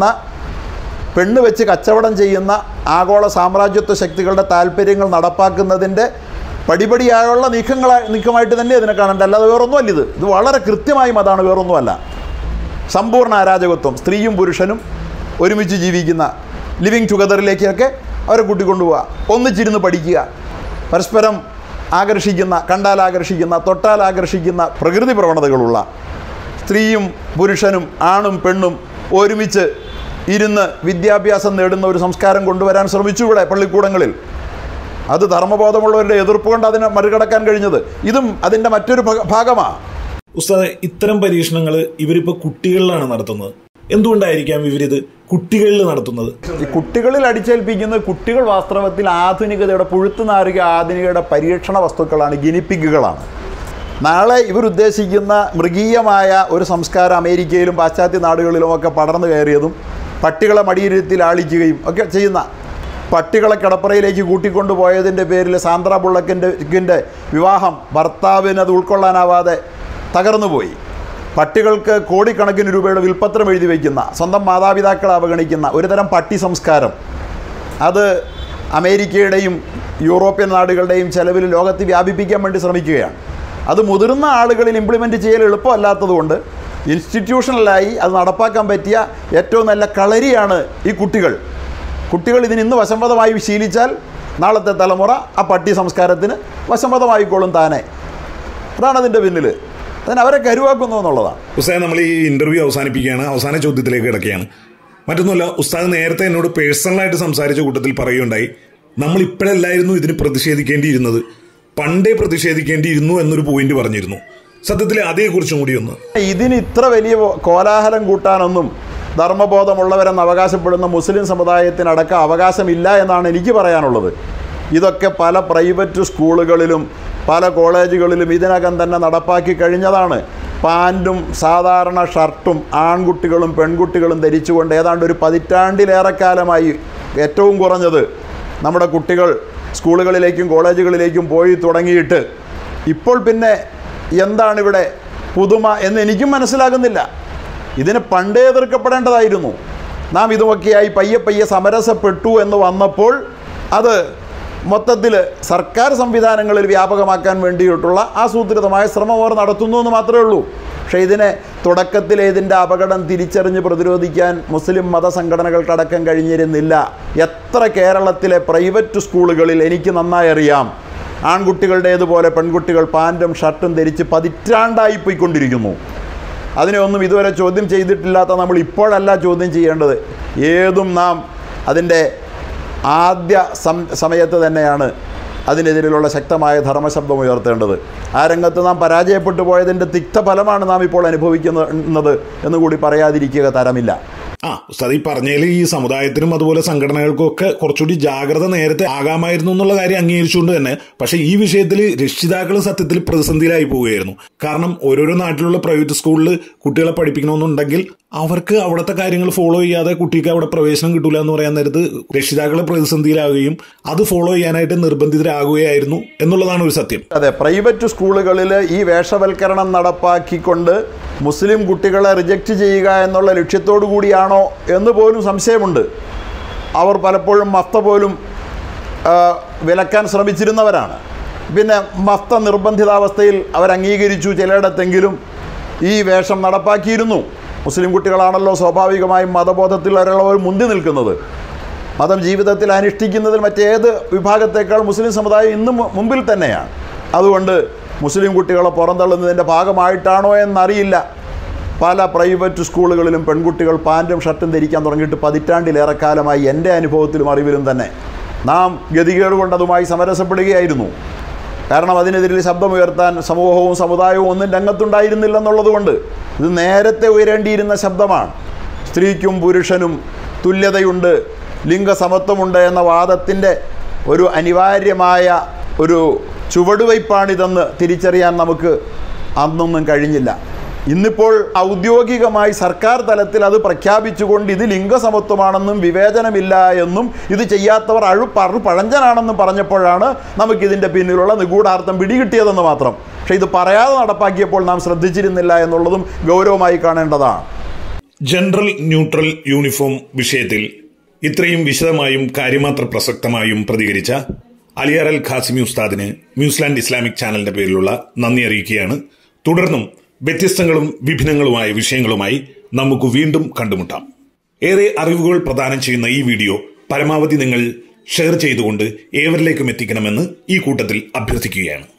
പെണ്ണ് വെച്ച് കച്ചവടം ചെയ്യുന്ന ആഗോള സാമ്രാജ്യത്വ ശക്തികളുടെ താല്പര്യങ്ങൾ നടപ്പാക്കുന്നതിൻ്റെ പടിപടിയായുള്ള നീക്കങ്ങളായി നീക്കമായിട്ട് തന്നെ ഇതിനെ കാണേണ്ട അല്ലാതെ വേറൊന്നുമല്ല ഇത് ഇത് വളരെ കൃത്യമായും അതാണ് വേറൊന്നുമല്ല സമ്പൂർണ്ണ അരാജകത്വം സ്ത്രീയും പുരുഷനും ഒരുമിച്ച് ജീവിക്കുന്ന ലിവിങ് ടുഗദറിലേക്കൊക്കെ അവരെ കൂട്ടിക്കൊണ്ടുപോവുക ഒന്നിച്ചിരുന്ന് പഠിക്കുക പരസ്പരം ആകർഷിക്കുന്ന കണ്ടാൽ ആകർഷിക്കുന്ന തൊട്ടാൽ ആകർഷിക്കുന്ന പ്രകൃതി പ്രവണതകളുള്ള സ്ത്രീയും പുരുഷനും ആണും പെണ്ണും ഒരുമിച്ച് ഇരുന്ന് വിദ്യാഭ്യാസം നേടുന്ന ഒരു സംസ്കാരം കൊണ്ടുവരാൻ ശ്രമിച്ചു ഇവിടെ പള്ളിക്കൂടങ്ങളിൽ അത് ധർമ്മബോധമുള്ളവരുടെ എതിർപ്പ് കൊണ്ട് അതിനെ മറികടക്കാൻ കഴിഞ്ഞത് ഇതും അതിൻ്റെ മറ്റൊരു ഭ- ഭാഗമാണ് ഉസ്താദ് ഇത്തരം പരീക്ഷണങ്ങൾ ഇവരിപ്പോ കുട്ടികളിലാണ് നടത്തുന്നത് എന്തുകൊണ്ടായിരിക്കാം ഇവരിത് കുട്ടികളിൽ നടത്തുന്നത് ഈ കുട്ടികളിൽ അടിച്ചേൽപ്പിക്കുന്നത് കുട്ടികൾ വാസ്തവത്തിൽ ആധുനികതയുടെ പുഴുത്തു നാരുക ആധുനികയുടെ പരീക്ഷണ വസ്തുക്കളാണ് ഗിനിപ്പിക്കുകളാണ് നാളെ ഇവരുദ്ദേശിക്കുന്ന മൃഗീയമായ ഒരു സംസ്കാരം അമേരിക്കയിലും പാശ്ചാത്യ നാടുകളിലുമൊക്കെ പടർന്നു കയറിയതും പട്ടികളെ മടിയിരുത്തിൽ ആളിക്കുകയും ഒക്കെ ചെയ്യുന്ന പട്ടികളെ കിടപ്പറയിലേക്ക് കൂട്ടിക്കൊണ്ടുപോയതിൻ്റെ പേരിൽ സാന്ദ്ര ബുള്ളക്കിൻ്റെ വിവാഹം ഭർത്താവിന് അത് ഉൾക്കൊള്ളാനാവാതെ തകർന്നുപോയി പട്ടികൾക്ക് കോടിക്കണക്കിന് രൂപയുടെ വിൽപ്പത്രം എഴുതി വയ്ക്കുന്ന സ്വന്തം മാതാപിതാക്കളെ അവഗണിക്കുന്ന ഒരുതരം പട്ടി സംസ്കാരം അത് അമേരിക്കയുടെയും യൂറോപ്യൻ നാടുകളുടെയും ചെലവിൽ ലോകത്ത് വ്യാപിപ്പിക്കാൻ വേണ്ടി ശ്രമിക്കുകയാണ് അത് മുതിർന്ന ആളുകളിൽ ഇംപ്ലിമെൻറ്റ് ചെയ്യൽ എളുപ്പമല്ലാത്തതുകൊണ്ട് ഇൻസ്റ്റിറ്റ്യൂഷണലായി അത് നടപ്പാക്കാൻ പറ്റിയ ഏറ്റവും നല്ല കളരിയാണ് ഈ കുട്ടികൾ കുട്ടികൾ ഇതിന് ഇന്ന് വശംവദമായി ശീലിച്ചാൽ നാളത്തെ തലമുറ ആ പട്ടി സംസ്കാരത്തിന് വശംവദമായിക്കോളും താനെ അതാണ് അതിൻ്റെ പിന്നിൽ അതിന് അവരെ കരുവാക്കുന്നു എന്നുള്ളതാണ് ഉസ്താദ് നമ്മൾ ഈ ഇന്റർവ്യൂ അവസാനിപ്പിക്കുകയാണ് അവസാന ചോദ്യത്തിലേക്ക് കിടക്കുകയാണ് മറ്റൊന്നുമല്ല ഉസ്താദ് നേരത്തെ എന്നോട് പേഴ്സണലായിട്ട് സംസാരിച്ച കൂട്ടത്തിൽ പറയുകയുണ്ടായി നമ്മൾ ഇപ്പോഴല്ലായിരുന്നു ഇതിന് പ്രതിഷേധിക്കേണ്ടിയിരുന്നത് പണ്ടേ പ്രതിഷേധിക്കേണ്ടിയിരുന്നു എന്നൊരു പോയിന്റ് പറഞ്ഞിരുന്നു സത്യത്തിൽ അതേക്കുറിച്ചും കൂടി ഒന്ന് ഇതിന് ഇത്ര വലിയ കോലാഹലം കൂട്ടാനൊന്നും ധർമ്മബോധമുള്ളവരെന്ന് അവകാശപ്പെടുന്ന മുസ്ലിം സമുദായത്തിനടക്കം അവകാശമില്ല എന്നാണ് എനിക്ക് പറയാനുള്ളത് ഇതൊക്കെ പല പ്രൈവറ്റ് സ്കൂളുകളിലും പല കോളേജുകളിലും ഇതിനകം തന്നെ നടപ്പാക്കി കഴിഞ്ഞതാണ് പാൻറ്റും സാധാരണ ഷർട്ടും ആൺകുട്ടികളും പെൺകുട്ടികളും ധരിച്ചുകൊണ്ട് ഏതാണ്ട് ഒരു പതിറ്റാണ്ടിലേറെക്കാലമായി ഏറ്റവും കുറഞ്ഞത് നമ്മുടെ കുട്ടികൾ സ്കൂളുകളിലേക്കും കോളേജുകളിലേക്കും പോയി തുടങ്ങിയിട്ട് ഇപ്പോൾ പിന്നെ എന്താണ് ഇവിടെ പുതുമ എന്ന് എനിക്കും മനസ്സിലാകുന്നില്ല ഇതിന് പണ്ടേ എതിർക്കപ്പെടേണ്ടതായിരുന്നു നാം ഇതുമൊക്കെയായി പയ്യെ പയ്യെ സമരസപ്പെട്ടു എന്ന് വന്നപ്പോൾ അത് മൊത്തത്തിൽ സർക്കാർ സംവിധാനങ്ങളിൽ വ്യാപകമാക്കാൻ വേണ്ടിയിട്ടുള്ള ആസൂത്രിതമായ ശ്രമം അവർ നടത്തുന്നു എന്ന് മാത്രമേ ഉള്ളൂ പക്ഷേ ഇതിനെ തുടക്കത്തിൽ ഇതിൻ്റെ അപകടം തിരിച്ചറിഞ്ഞ് പ്രതിരോധിക്കാൻ മുസ്ലിം മതസംഘടനകൾക്കടക്കം കഴിഞ്ഞിരുന്നില്ല എത്ര കേരളത്തിലെ പ്രൈവറ്റ് സ്കൂളുകളിൽ എനിക്ക് നന്നായി അറിയാം ആൺകുട്ടികളുടേതുപോലെ പെൺകുട്ടികൾ പാൻറ്റും ഷർട്ടും ധരിച്ച് പതിറ്റാണ്ടായി പോയിക്കൊണ്ടിരിക്കുന്നു അതിനെ ഒന്നും ഇതുവരെ ചോദ്യം ചെയ്തിട്ടില്ലാത്ത നമ്മൾ ഇപ്പോഴല്ല ചോദ്യം ചെയ്യേണ്ടത് ഏതും നാം അതിൻ്റെ ആദ്യ സം സമയത്ത് തന്നെയാണ് അതിനെതിരെയുള്ള ശക്തമായ ധർമ്മശബ്ദം ഉയർത്തേണ്ടത് ആ രംഗത്ത് നാം പരാജയപ്പെട്ടു പോയതിൻ്റെ തിക്തഫലമാണ് നാം ഇപ്പോൾ അനുഭവിക്കുന്നത് എന്നുകൂടി പറയാതിരിക്കുക തരമില്ല ആ ഉസ്താദ് ഈ പറഞ്ഞതിൽ ഈ സമുദായത്തിനും അതുപോലെ സംഘടനകൾക്കും ഒക്കെ കുറച്ചുകൂടി ജാഗ്രത നേരത്തെ ആകാമായിരുന്നു എന്നുള്ള കാര്യം അംഗീകരിച്ചുകൊണ്ട് തന്നെ പക്ഷേ ഈ വിഷയത്തിൽ രക്ഷിതാക്കൾ സത്യത്തിൽ പ്രതിസന്ധിയിലായി പോവുകയായിരുന്നു കാരണം ഓരോരോ നാട്ടിലുള്ള പ്രൈവറ്റ് സ്കൂളിൽ കുട്ടികളെ പഠിപ്പിക്കണമെന്നുണ്ടെങ്കിൽ അവർക്ക് അവിടുത്തെ കാര്യങ്ങൾ ഫോളോ ചെയ്യാതെ കുട്ടിക്ക് അവിടെ പ്രവേശനം കിട്ടൂല എന്ന് പറയാൻ നേരത്ത് രക്ഷിതാക്കളെ പ്രതിസന്ധിയിലാവുകയും അത് ഫോളോ ചെയ്യാനായിട്ട് നിർബന്ധിതരാകുകയായിരുന്നു എന്നുള്ളതാണ് ഒരു സത്യം അതെ പ്രൈവറ്റ് സ്കൂളുകളിൽ ഈ വേഷവൽക്കരണം നടപ്പാക്കിക്കൊണ്ട് മുസ്ലിം കുട്ടികളെ റിജക്റ്റ് ചെയ്യുക എന്നുള്ള ലക്ഷ്യത്തോടു കൂടിയാണോ എന്ന് പോലും സംശയമുണ്ട് അവർ പലപ്പോഴും മഫ്ത പോലും ആ, വിലക്കാൻ ശ്രമിച്ചിരുന്നവരാണ് പിന്നെ മഫ്ത നിർബന്ധിതാവസ്ഥയിൽ അവർ അംഗീകരിച്ചു ചിലയിടത്തെങ്കിലും ഈ വേഷം നടപ്പാക്കിയിരുന്നു മുസ്ലിം കുട്ടികളാണല്ലോ സ്വാഭാവികമായും മതബോധത്തിൽ ഒരാളവർ മുന്തി നിൽക്കുന്നത് മതം ജീവിതത്തിൽ അനുഷ്ഠിക്കുന്നതിൽ മറ്റേത് വിഭാഗത്തേക്കാൾ മുസ്ലിം സമുദായം ഇന്നും മുമ്പിൽ തന്നെയാണ് അതുകൊണ്ട് മുസ്ലിം കുട്ടികളെ പുറന്തള്ളുന്നതിൻ്റെ ഭാഗമായിട്ടാണോ എന്നറിയില്ല പല പ്രൈവറ്റ് സ്കൂളുകളിലും പെൺകുട്ടികൾ പാൻറ്റും ഷർട്ടും ധരിക്കാൻ തുടങ്ങിയിട്ട് പതിറ്റാണ്ടിലേറെ കാലമായി എൻ്റെ അനുഭവത്തിലും അറിവിലും തന്നെ നാം ഗതികേട് കൊണ്ട് അതുമായി സമരസപ്പെടുകയായിരുന്നു കാരണം അതിനെതിരെ ശബ്ദമുയർത്താൻ സമൂഹവും സമുദായവും ഒന്നും രംഗത്തുണ്ടായിരുന്നില്ലെന്നുള്ളതുകൊണ്ട് ഇത് നേരത്തെ ഉയരേണ്ടിയിരുന്ന ശബ്ദമാണ് സ്ത്രീക്കും പുരുഷനും തുല്യതയുണ്ട് ലിംഗസമത്വമുണ്ട് എന്ന വാദത്തിൻ്റെ ഒരു അനിവാര്യമായ ഒരു ചുവടുവയ്പ്പാണിതെന്ന് തിരിച്ചറിയാൻ നമുക്ക് അന്നൊന്നും കഴിഞ്ഞില്ല ഇന്നിപ്പോൾ ഔദ്യോഗികമായി സർക്കാർ തലത്തിൽ അത് പ്രഖ്യാപിച്ചുകൊണ്ട് ഇത് ലിംഗസമത്വമാണെന്നും വിവേചനമില്ല എന്നും ഇത് ചെയ്യാത്തവർ അഴു പറു പഴഞ്ചനാണെന്നും പറഞ്ഞപ്പോഴാണ് നമുക്കിതിൻ്റെ പിന്നിലുള്ള നിഗൂഢാർത്ഥം പിടികിട്ടിയതെന്ന് മാത്രം പക്ഷേ ഇത് പറയാതെ നടപ്പാക്കിയപ്പോൾ നാം ശ്രദ്ധിച്ചിരുന്നില്ല എന്നുള്ളതും ഗൗരവമായി കാണേണ്ടതാണ് ജനറൽ ന്യൂട്രൽ യൂണിഫോം വിഷയത്തിൽ ഇത്രയും വിശദമായും കാര്യമാത്ര പ്രസക്തമായും പ്രതികരിച്ച അലിയാർ അൽ ഖാസിമി ഉസ്താദിന് ന്യൂസിലാൻഡ് ഇസ്ലാമിക് ചാനലിന്റെ പേരിലുള്ള നന്ദി അറിയിക്കുകയാണ് തുടർന്നും വ്യത്യസ്തങ്ങളും വിഭിന്നങ്ങളുമായ വിഷയങ്ങളുമായി നമുക്ക് വീണ്ടും കണ്ടുമുട്ടാം ഏറെ അറിവുകൾ പ്രദാനം ചെയ്യുന്ന ഈ വീഡിയോ പരമാവധി നിങ്ങൾ ഷെയർ ചെയ്തുകൊണ്ട് ഏവരിലേക്കും എത്തിക്കണമെന്ന് ഈ കൂട്ടത്തിൽ അഭ്യർത്ഥിക്കുകയാണ്